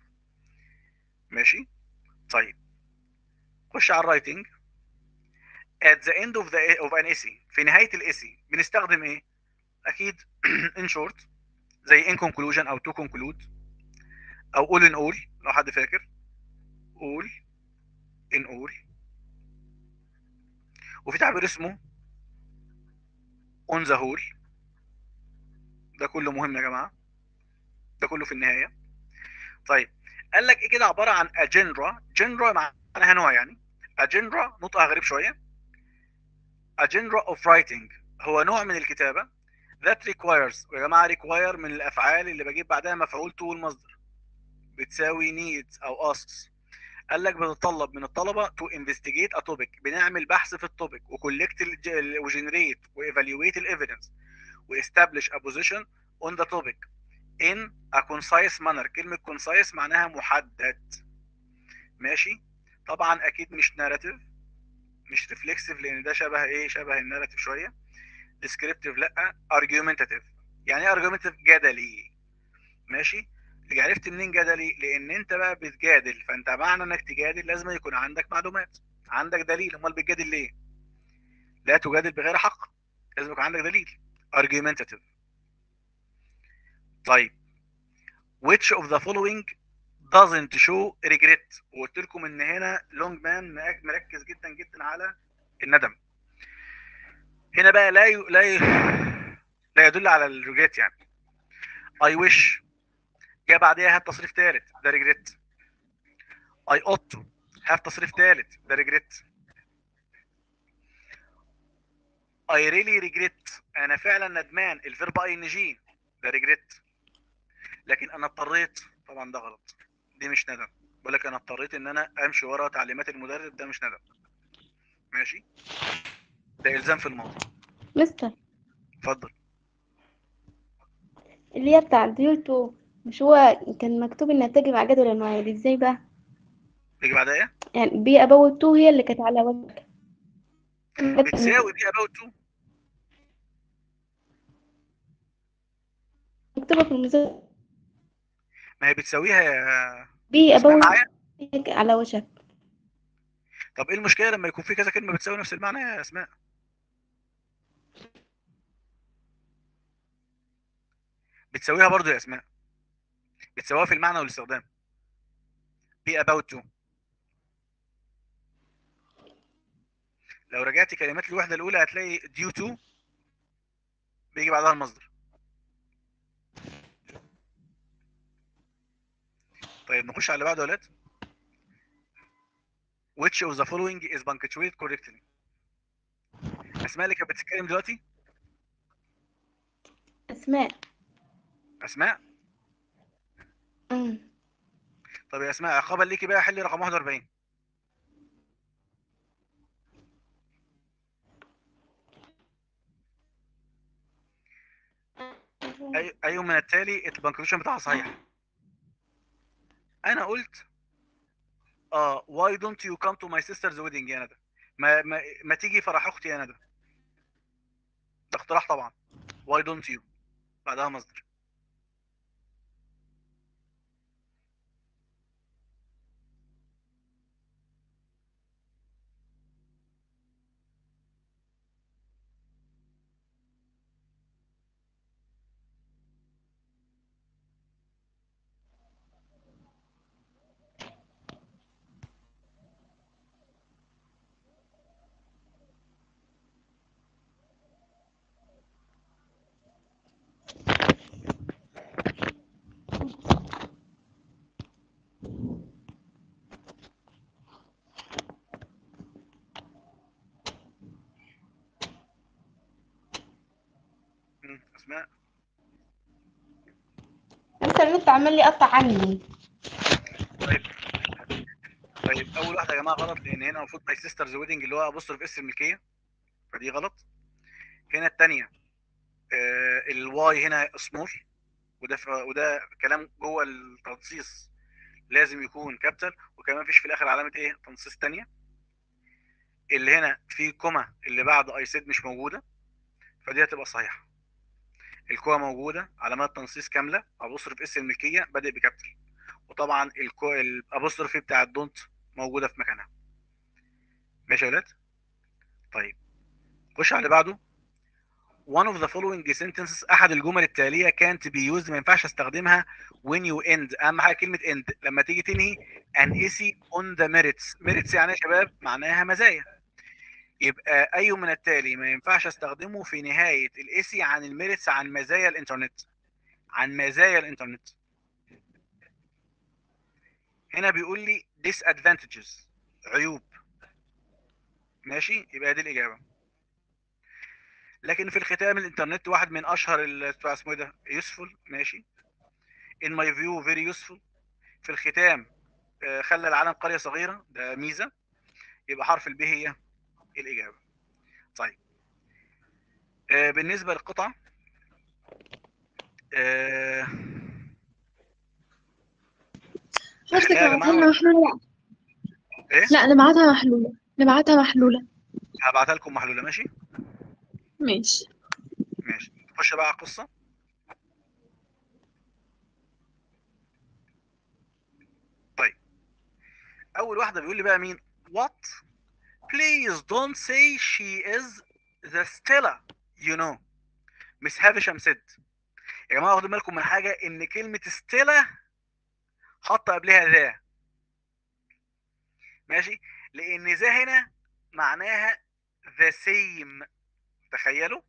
ماشي طيب خش على الرايتنج at the end of the of an essay في نهاية الاسي بنستخدم ايه؟ اكيد in short زي in conclusion او to conclude او all in all لو حد فاكر all in all وفي تعبير اسمه on the whole ده كله مهم يا جماعة ده كله في النهاية طيب قال لك ايه كده عبارة عن a genre genre معناها نوع يعني a genre نطقها غريب شوية a genre of writing هو نوع من الكتابة that requires ويا جماعة require من الأفعال اللي بجيب بعدها مفعول to المصدر بتساوي needs أو asks قال لك بتتطلب من الطلبة to investigate a topic بنعمل بحث في التوبيك وكولكت وجنريت وايفالويت الايفيدنس وestablish a position on the topic in a concise manner كلمة concise معناها محدد ماشي طبعا اكيد مش narrative مش reflexive لان ده شبه ايه شبه الناراتيف شوية descriptive لا argumentative يعني ايه argumentative جدلي ماشي اللي عرفت منين جدلي لان انت بقى بتجادل فانت معنى انك تجادل لازم يكون عندك معلومات عندك دليل امال بتجادل ليه لا تجادل بغير حق لازم يكون عندك دليل argumentative طيب which of the following doesn't show regret وقلت لكم ان هنا لونج مان مركز جدا جدا على الندم هنا بقى لا ي... لا ي... لا يدل على الريجريت يعني اي ويش جاء بعديها هات تصريف ثالث ده ريجريت اي ought to هات تصريف ثالث ده ريجريت اي ريلي ريجريت انا فعلا ندمان الفيرب اي ان جي ده ريجريت لكن انا اضطريت طبعا ده غلط دي مش ندم بقول لك انا اضطريت ان انا امشي ورا تعليمات المدرب ده مش ندم ماشي ده الزام في الماضي مستر اتفضل اللي هي بتاع ديوتو مش هو كان مكتوب انها تجي مع جدول المواعيد ازاي بقى يجي بعدها ايه يعني بي ابوت تو هي اللي كانت على وجه بتساوي دي about to مكتوبة في المذكرة ما هي بتساويها يا بي اسمها ابوت معايا على وشك طب ايه المشكله لما يكون في كذا كلمه بتساوي نفس المعنى يا اسماء بتساويها برضو يا اسماء بتساويها في المعنى والاستخدام be about to لو رجعتي كلمات الوحده الاولى هتلاقي due to بيجي بعدها المصدر طيب نخش على اللي بعده يا ولاد which of the following is punctuated correctly اسماء اللي كانت بتتكلم دلوقتي اسماء اسماء امم طب يا اسماء عقابا ليكي بقى حلي رقم 41 اي اي من التالي البنكريشن بتاعها صحيح انا قلت اه why don't you come to my sister's wedding يا ندى ما ما, ما تيجي فرح اختي يا ندى ده اقتراح طبعا why don't you بعدها مصدر مم، اسماء مستر النت عمال لي يقطع عني طيب طيب اول واحده يا جماعه غلط لان هنا المفروض ماي سيسترز ويدنج اللي هو ابوستروف اس الملكيه فدي غلط هنا الثانيه آه الواي هنا سمول وده ف... وده كلام جوه التنصيص لازم يكون كابيتال وكمان مفيش في الاخر علامه ايه تنصيص ثانيه اللي هنا في كوما اللي بعد اي سيد مش موجوده فدي هتبقى صحيحه الكوما موجوده علامات تنصيص كامله ابوستروف اس الملكيه بادئ بكابيتال وطبعا الكو الابوستروفي بتاع الدونت موجوده في مكانها ماشي يا ولاد طيب خش على اللي بعده one of the following sentences احد الجمل التاليه كانت be used ما ينفعش استخدمها when you end اهم حاجه كلمه end لما تيجي تنهي an essay on the merits merits يعني يا شباب معناها مزايا يبقى اي من التالي ما ينفعش استخدمه في نهايه الاسي عن الميريتس عن مزايا الانترنت عن مزايا الانترنت هنا بيقول لي disadvantages عيوب ماشي يبقى دي الاجابه لكن في الختام الانترنت واحد من اشهر ال- بتاع اسمه ايه ده يوسفول ماشي in my view very useful في الختام آه، خلى العالم قريه صغيره ده ميزه يبقى حرف الب هي الاجابه طيب آه، بالنسبه للقطع آه، حضرتك نحلها يا نبعتها جماعه لنا محلولة ايه لا نبعتها محلولة نبعتها محلولة هبعتها لكم محلوله ماشي ماشي ماشي نخش بقى على القصه طيب اول واحده بيقول لي بقى مين what please don't say she is the Stella you know مس هافشام said يا جماعه واخدين بالكم من حاجه ان كلمه ستيلا حاطه قبلها ذا ماشي لان ذا هنا معناها the same تخيلوا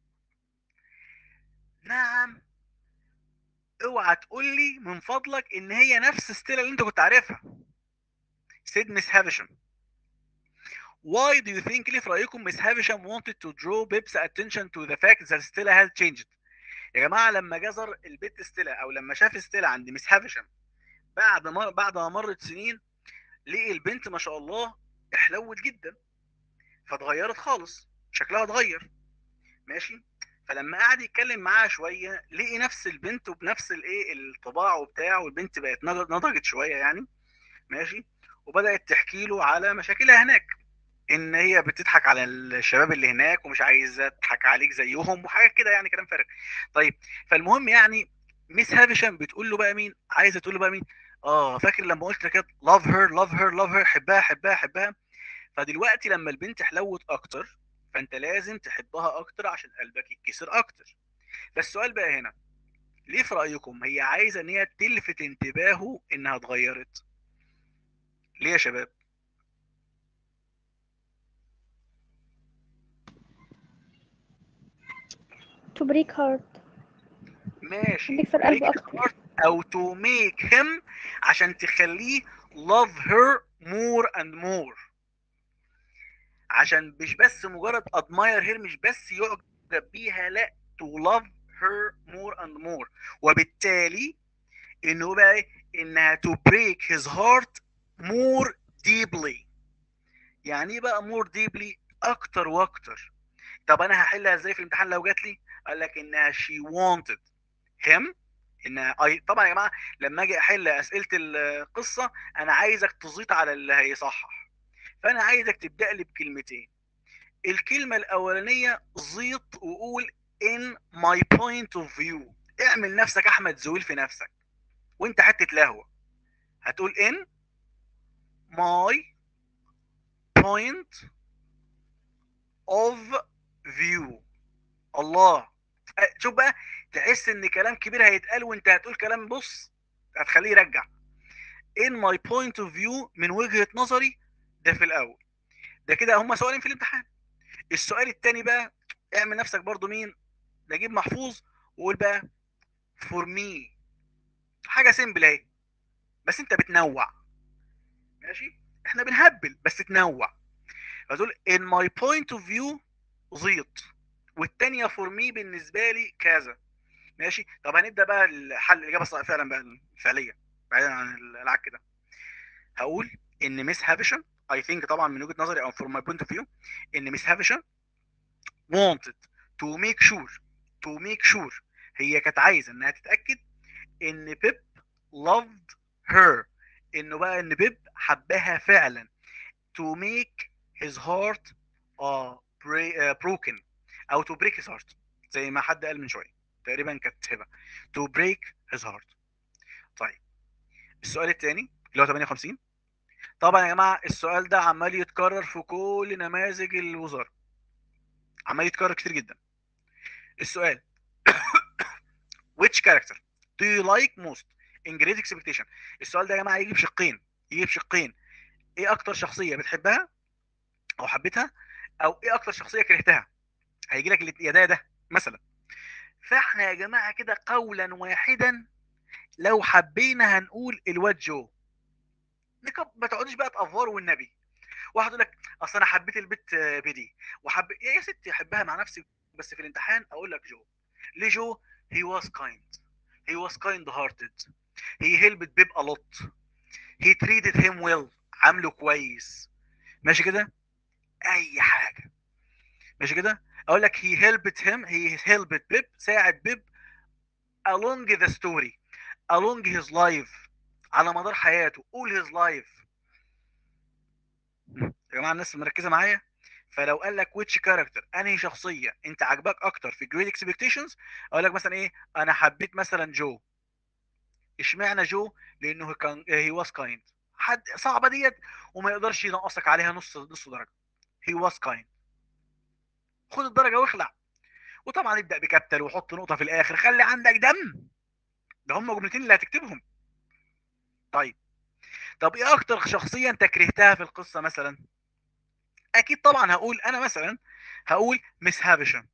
نعم اوعى تقول لي من فضلك ان هي نفس ستيلا اللي انت كنت عارفها said Miss Havisham why do you think ليه في رايكم Miss Havisham wanted to draw Pip's attention to the fact that Stella has changed يا جماعه لما جزر البت ستيلا او لما شاف ستيلا عند ميس هافشم بعد ما بعد ما مرت سنين لقي البنت ما شاء الله احلوت جدا فاتغيرت خالص شكلها اتغير ماشي فلما قعد يتكلم معاها شويه لقي نفس البنت وبنفس الايه الطباع وبتاع والبنت بقت نض- نضجت شويه يعني ماشي وبدات تحكي له على مشاكلها هناك ان هي بتضحك على الشباب اللي هناك ومش عايزه تضحك عليك زيهم وحاجات كده يعني كلام فارغ طيب فالمهم يعني ميس هافشام بتقول له بقى مين عايزه تقول له بقى مين اه فاكر لما قلت لك لاف هير لاف هير لاف هير حبها حبها حبها فدلوقتي لما البنت حلوت اكتر فانت لازم تحبها اكتر عشان قلبك يتكسر اكتر بس السؤال بقى هنا ليه في رايكم هي عايزه ان هي تلفت انتباهه انها اتغيرت ليه يا شباب to break heart ماشي تكسر قلبه break his أكتر. heart او to make him عشان تخليه love her more and more عشان مش بس مجرد admire her مش بس يعجب بيها لا to love her more and more وبالتالي انه بقى إيه؟ انها to break his heart more deeply يعني ايه بقى more deeply اكتر واكتر طب انا هحلها ازاي في الامتحان لو جات لي قال لك انها she wanted him ان أي- طبعا يا جماعه لما اجي احل اسئله القصه انا عايزك تزيط على اللي هيصحح فانا عايزك تبدا لي بكلمتين الكلمه الاولانيه زيط وقول in my point of view اعمل نفسك احمد زويل في نفسك وانت حته لهوه هتقول in my point of view الله أه، شوف بقى تحس ان كلام كبير هيتقال وانت هتقول كلام بص هتخليه يرجع in my point of view من وجهة نظري ده في الاول ده كده هما سؤالين في الامتحان السؤال التاني بقى اعمل نفسك برضو مين نجيب محفوظ وقول بقى for me حاجة سيمبل اهي بس انت بتنوع ماشي احنا بنهبل بس تنوع فتقول in my point of view زيط والتانية فور مي بالنسبة لي كذا ماشي طب هنبدا بقى الحل الاجابه الصح- فعلا بقى الفعليه بعيدا عن العك ده هقول ان ميس هافشن اي ثينك طبعا من وجهه نظري او فروم ماي بوينت اوف فيو ان ميس هافشن wanted to make sure to make sure هي كانت عايزه انها تتاكد ان بيب loved her انه بقى ان بيب حبها فعلا to make his heart uh, bra- uh, broken او to break his heart زي ما حد قال من شويه تقريبا كانت هبه to break his heart طيب السؤال الثاني اللي هو 58 طبعا يا جماعه السؤال ده عمال يتكرر في كل نماذج الوزاره عمال يتكرر كتير جدا السؤال which character do you like most in great expectation السؤال ده يا جماعه يجي بشقين يجي بشقين ايه اكتر شخصيه بتحبها او حبيتها او ايه اكتر شخصيه كرهتها هيجي لك يا ده يا ده مثلا فاحنا يا جماعه كده قولا واحدا لو حبينا هنقول الواد جو نكب ما تقعدش بقى تافوروا والنبي واحد يقول لك اصل انا حبيت البت بدي وحب يا يا ستي احبها مع نفسي بس في الامتحان اقول لك جو ليه جو he was kind he was kind hearted he helped Bib a lot he treated him well عامله كويس ماشي كده اي حاجه ماشي كده اقول لك he helped him he helped Bib ساعد بيب along the story along his life على مدار حياته all his life يا جماعه الناس مركزه معايا فلو قال لك which character انهي شخصيه انت عاجباك اكتر في great expectations اقول لك مثلا ايه انا حبيت مثلا جو اشمعنى جو لانه كان he was kind حد صعبه ديت وما يقدرش ينقصك عليها نص نص درجه he was kind خد الدرجه واخلع وطبعا ابدا بكابتل وحط نقطه في الاخر خلي عندك دم ده هم جملتين اللي هتكتبهم طيب طب ايه اكتر شخصيه انت كرهتها في القصه مثلا اكيد طبعا هقول انا مثلا هقول مس هافشم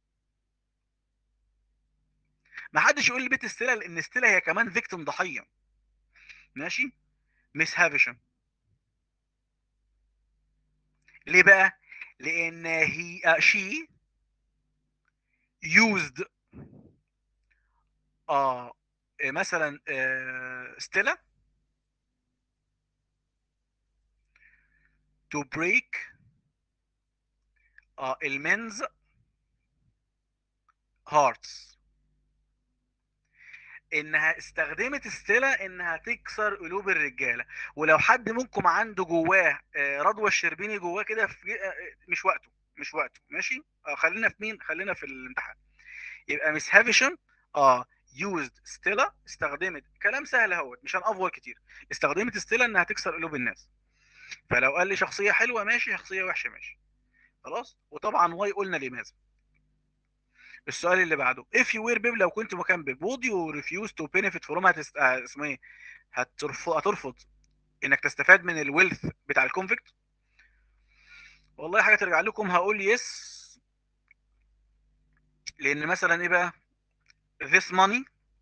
ما حدش يقول لي بيت ستيلا لان ستيلا هي كمان فيكتيم ضحيه ماشي مس هافشم ليه بقى لان هي شي used اه مثلا آه ستيلا to break اه المنز hearts انها استخدمت ستيلا انها تكسر قلوب الرجاله ولو حد منكم عنده جواه آه، رضوى الشربيني جواه كده في آه، مش وقته مش وقته ماشي آه خلينا في مين خلينا في الامتحان يبقى مس هافيشن اه يوزد ستيلا استخدمت كلام سهل اهوت مش هنأفور كتير استخدمت ستيلا انها تكسر قلوب الناس فلو قال لي شخصيه حلوه ماشي شخصيه وحشه ماشي خلاص وطبعا واي قلنا لماذا السؤال اللي بعده if you were بيب لو كنت مكان بيب would you refuse to benefit from هتست... آه، اسمه ايه هترفض هترفض انك تستفاد من الويلث بتاع الكونفكت والله حاجه ترجع لكم هقول يس لان مثلا ايه بقى this money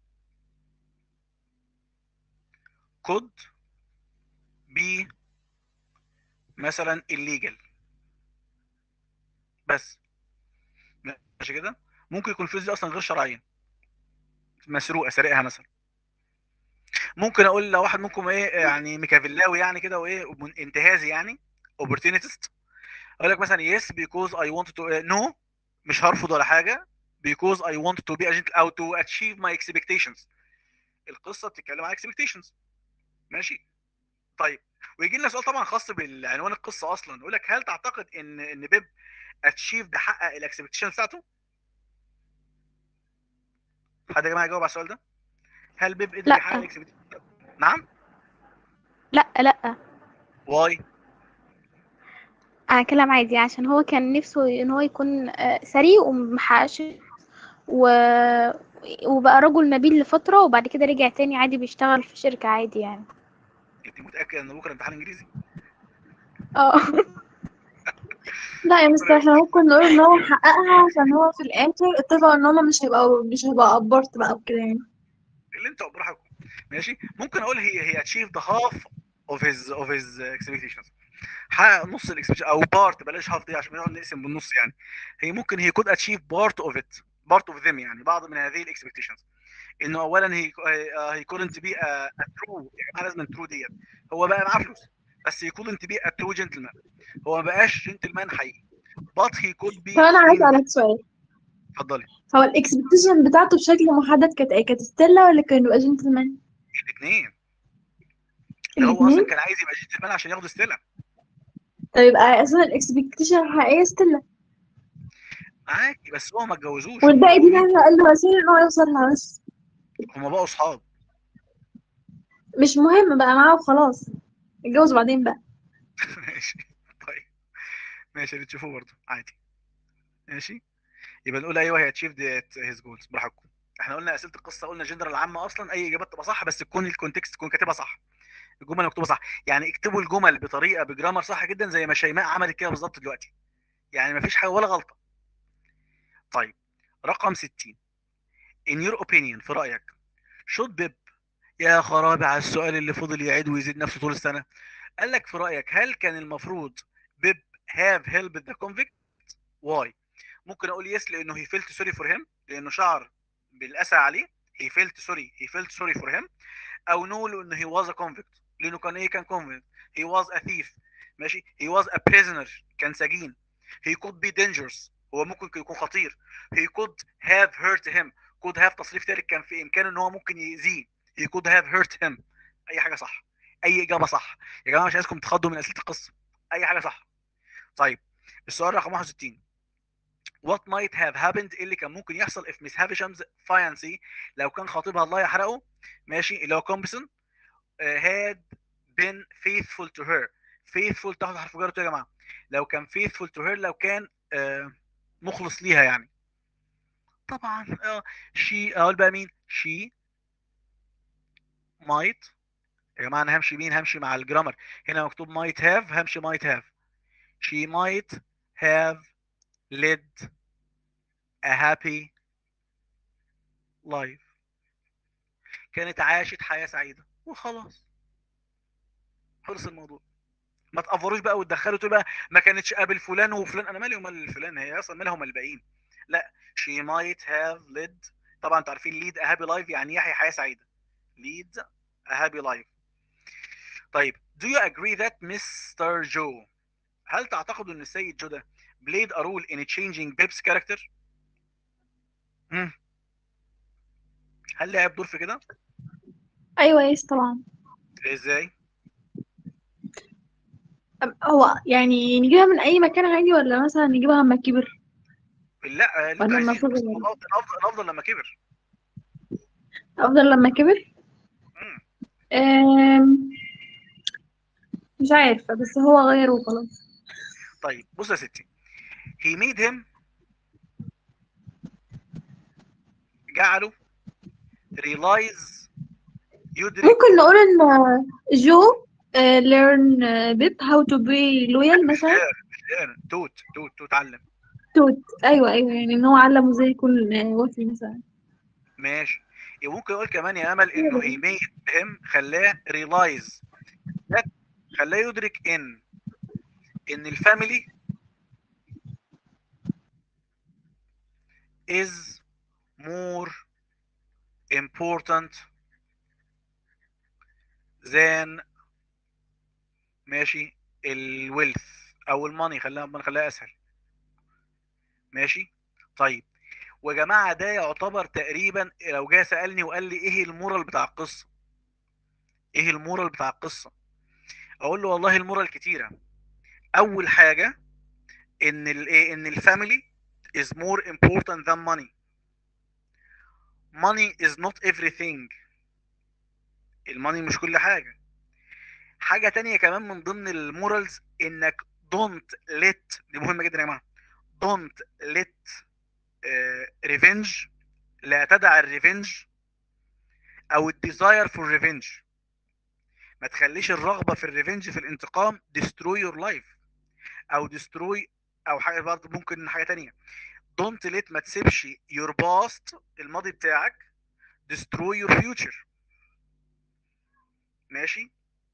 could be مثلا illegal بس ماشي كده ممكن يكون الفلوس دي اصلا غير شرعيه مسروقه سارقها مثلا ممكن اقول لو واحد منكم ايه يعني ميكافيلاوي يعني كده وايه من- انتهازي يعني opportunist اقول لك مثلا yes because I want to no مش هرفض ولا حاجه because I want to be agent او to achieve my expectations القصه بتتكلم عن expectations ماشي طيب ويجي لنا سؤال طبعا خاص بالعنوان القصه اصلا يقول لك هل تعتقد ان ان بيب اتشيف ده حقق الاكسبكتيشن بتاعته؟ حد يا جماعه يجاوب على السؤال ده؟ هل بيب قدر لأ. يحقق الاكسبكتيشن نعم؟ لا لا واي؟ انا كلام عادي عشان هو كان نفسه ان هو يكون آه، ثري ومحققش و... وبقى رجل نبيل لفترة وبعد كده رجع تاني عادي بيشتغل في شركة عادي يعني انت متاكد ان بكره امتحان انجليزي؟ اه لا يا مستر احنا ممكن نقول ان هو حققها عشان هو في الاخر اتفقوا ان هما مش هيبقوا مش هيبقى ابورت بقى وكده يعني اللي انت براحتكم ماشي ممكن اقول هي هي اتشيف ذا هاف اوف هيز اوف هيز اكسبكتيشنز حقق نص الاكسبكتيشن او بارت بلاش هاف دي عشان نقعد نقسم بالنص يعني هي ممكن هي كود اتشيف بارت اوف ات بارت اوف ذيم يعني بعض من هذه الاكسبكتيشنز انه اولا هي هي كودنت بي ترو يا جماعه لازم ترو ديت هو بقى معاه فلوس بس هي كودنت بي ترو جنتلمان هو ما بقاش جنتلمان حقيقي but he could be طب انا عايز اسالك سؤال اتفضلي هو الاكسبكتيشن بتاعته بشكل محدد كانت ايه كانت ستيلا ولا كان يبقى جنتلمان الاثنين ده هو اصلا الاثنين كان عايز يبقى جنتلمان عشان ياخد ستيلا طب يبقى اصلا الاكسبكتيشن الحقيقيه ستيلا معاكي بس هو ما اتجوزوش والباقي دي يعني قال له وسيله ان هو يوصل لها بس هما بقوا اصحاب مش مهم بقى معاه وخلاص اتجوز بعدين بقى ماشي طيب ماشي اللي تشوفوه برضه عادي ماشي يبقى نقول ايوه هي اتشيفد هيز جولز براحتكم احنا قلنا اسئله القصه قلنا جنرال عامه اصلا اي اجابات تبقى صح بس تكون الكونتكست تكون كاتبها صح الجمل مكتوبه صح يعني اكتبوا الجمل بطريقه بجرامر صح جدا زي ما شيماء عملت كده بالظبط دلوقتي يعني ما فيش حاجه ولا غلطه طيب رقم 60 in your opinion في رايك should بيب يا خرابي على السؤال اللي فضل يعيد ويزيد نفسه طول السنه قال لك في رايك هل كان المفروض بيب have helped the convict why ممكن اقول يس لانه he felt sorry for him لانه شعر بالاسى عليه he felt sorry he felt sorry for him او no لانه he was a convict لانه كان ايه كان convict he was a thief ماشي he was a prisoner كان سجين he could be dangerous هو ممكن يكون خطير he could have hurt him could have تصريف ثالث كان في امكانه ان هو ممكن يأذيه he could have hurt him اي حاجه صح اي اجابه صح يا جماعه مش عايزكم تخضوا من اسئله القصه اي حاجه صح طيب السؤال رقم 61 what might have happened إيه اللي كان ممكن يحصل if Miss Havisham's fiancé لو كان خطيبها الله يحرقه ماشي اللي هو كومبسون uh, had been faithful to her faithful تاخد حرف جر يا جماعه لو كان faithful to her لو كان uh, مخلص ليها يعني طبعا uh, she اقول بقى مين she might يا جماعه انا همشي مين همشي مع الجرامر هنا مكتوب might have همشي might have she might have led a happy life كانت عاشت حياة سعيدة وخلاص خلص الموضوع ما تقفروش بقى وتدخلوا تبقى ما كانتش قابل فلان وفلان انا مالي ومال فلان هي اصلا مالها ومال الباقيين لا she might have led طبعا انتوا عارفين lead a happy life يعني يحيى حياة سعيدة lead a happy life طيب do you agree that Mr. Joe هل تعتقدوا ان السيد جو ده played a role in changing Pep's character؟ مم. هل لعب دور في كده؟ ايوه يس طبعا ازاي؟ أم- هو يعني نجيبها من اي مكان عادي ولا مثلا نجيبها لما كبر لا اللي ولا انتوا لما عايزينه بس صغر الافضل الافضل الافضل لما كبر افضل لما كبر مم. أم... مش عارفة بس هو غير وخلاص طيب بص يا ستي he made him جعله realize يدرك ممكن نقول ان جو uh, learn uh, bit how to be loyal مش مثلا learn مش learn توت توت توت اتعلم توت ايوه ايوه يعني ان هو علمه ازاي يكون آه، وفي مثلا ماشي وممكن اقول كمان يا امل انه he made him خلاه realize that خلاه يدرك ان ان الفاميلي is more important than ماشي الويلث او الماني خلينا نخليها اسهل ماشي طيب ويا جماعه ده يعتبر تقريبا لو جه سالني وقال لي ايه المورال بتاع القصه ايه المورال بتاع القصه اقول له والله المورال كتيره اول حاجه ان الايه ان الفاميلي is more important than money money is not everything الماني مش كل حاجه حاجه تانية كمان من ضمن المورالز انك don't let دي مهمه جدا يا جماعه don't let uh, revenge لا تدع الريفنج او الديزاير فور ريفنج ما تخليش الرغبه في الريفنج في الانتقام destroy your life او destroy او حاجه برضه ممكن حاجه تانية don't let ما تسيبش your past الماضي بتاعك destroy your future ماشي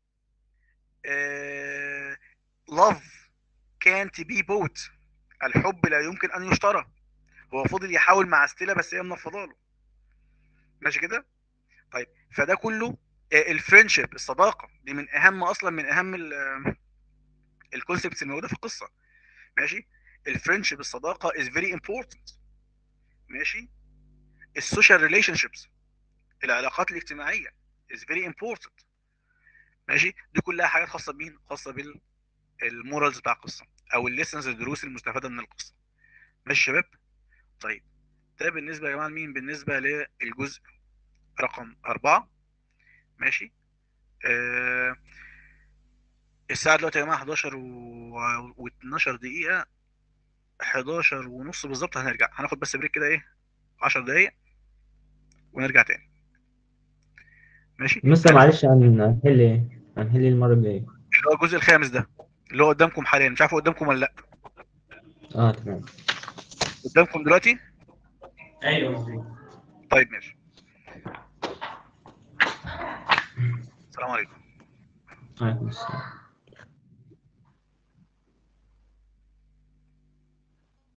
آه... love can't be bought الحب لا يمكن ان يشترى هو فضل يحاول مع ستيلا بس هي منفضه له ماشي كده طيب فده كله الفرنشيب الصداقه دي من اهم اصلا من اهم الكونسبتس الموجوده في القصه ماشي الفرنشيب الصداقه is very important ماشي السوشيال ريليشن شيبس العلاقات الاجتماعيه is very important ماشي دي كلها حاجات خاصه بمين خاصه بالمورالز بتاع القصه او الليسنز الدروس المستفاده من القصه ماشي يا شباب طيب ده بالنسبه يا جماعه لمين بالنسبه للجزء رقم أربعة ماشي آه الساعة دلوقتي يا جماعة 11 و 12 دقيقة 11 ونص بالظبط هنرجع هناخد بس بريك كده ايه 10 دقايق ونرجع تاني ماشي مستر معلش هن- هنحل ايه؟ هنحل ايه المرة الجاية؟ اللي هو الجزء الخامس ده اللي هو قدامكم حاليا مش عارف هو قدامكم ولا لا اه تمام قدامكم دلوقتي ايوه مظبوط طيب ماشي السلام عليكم عليكم السلام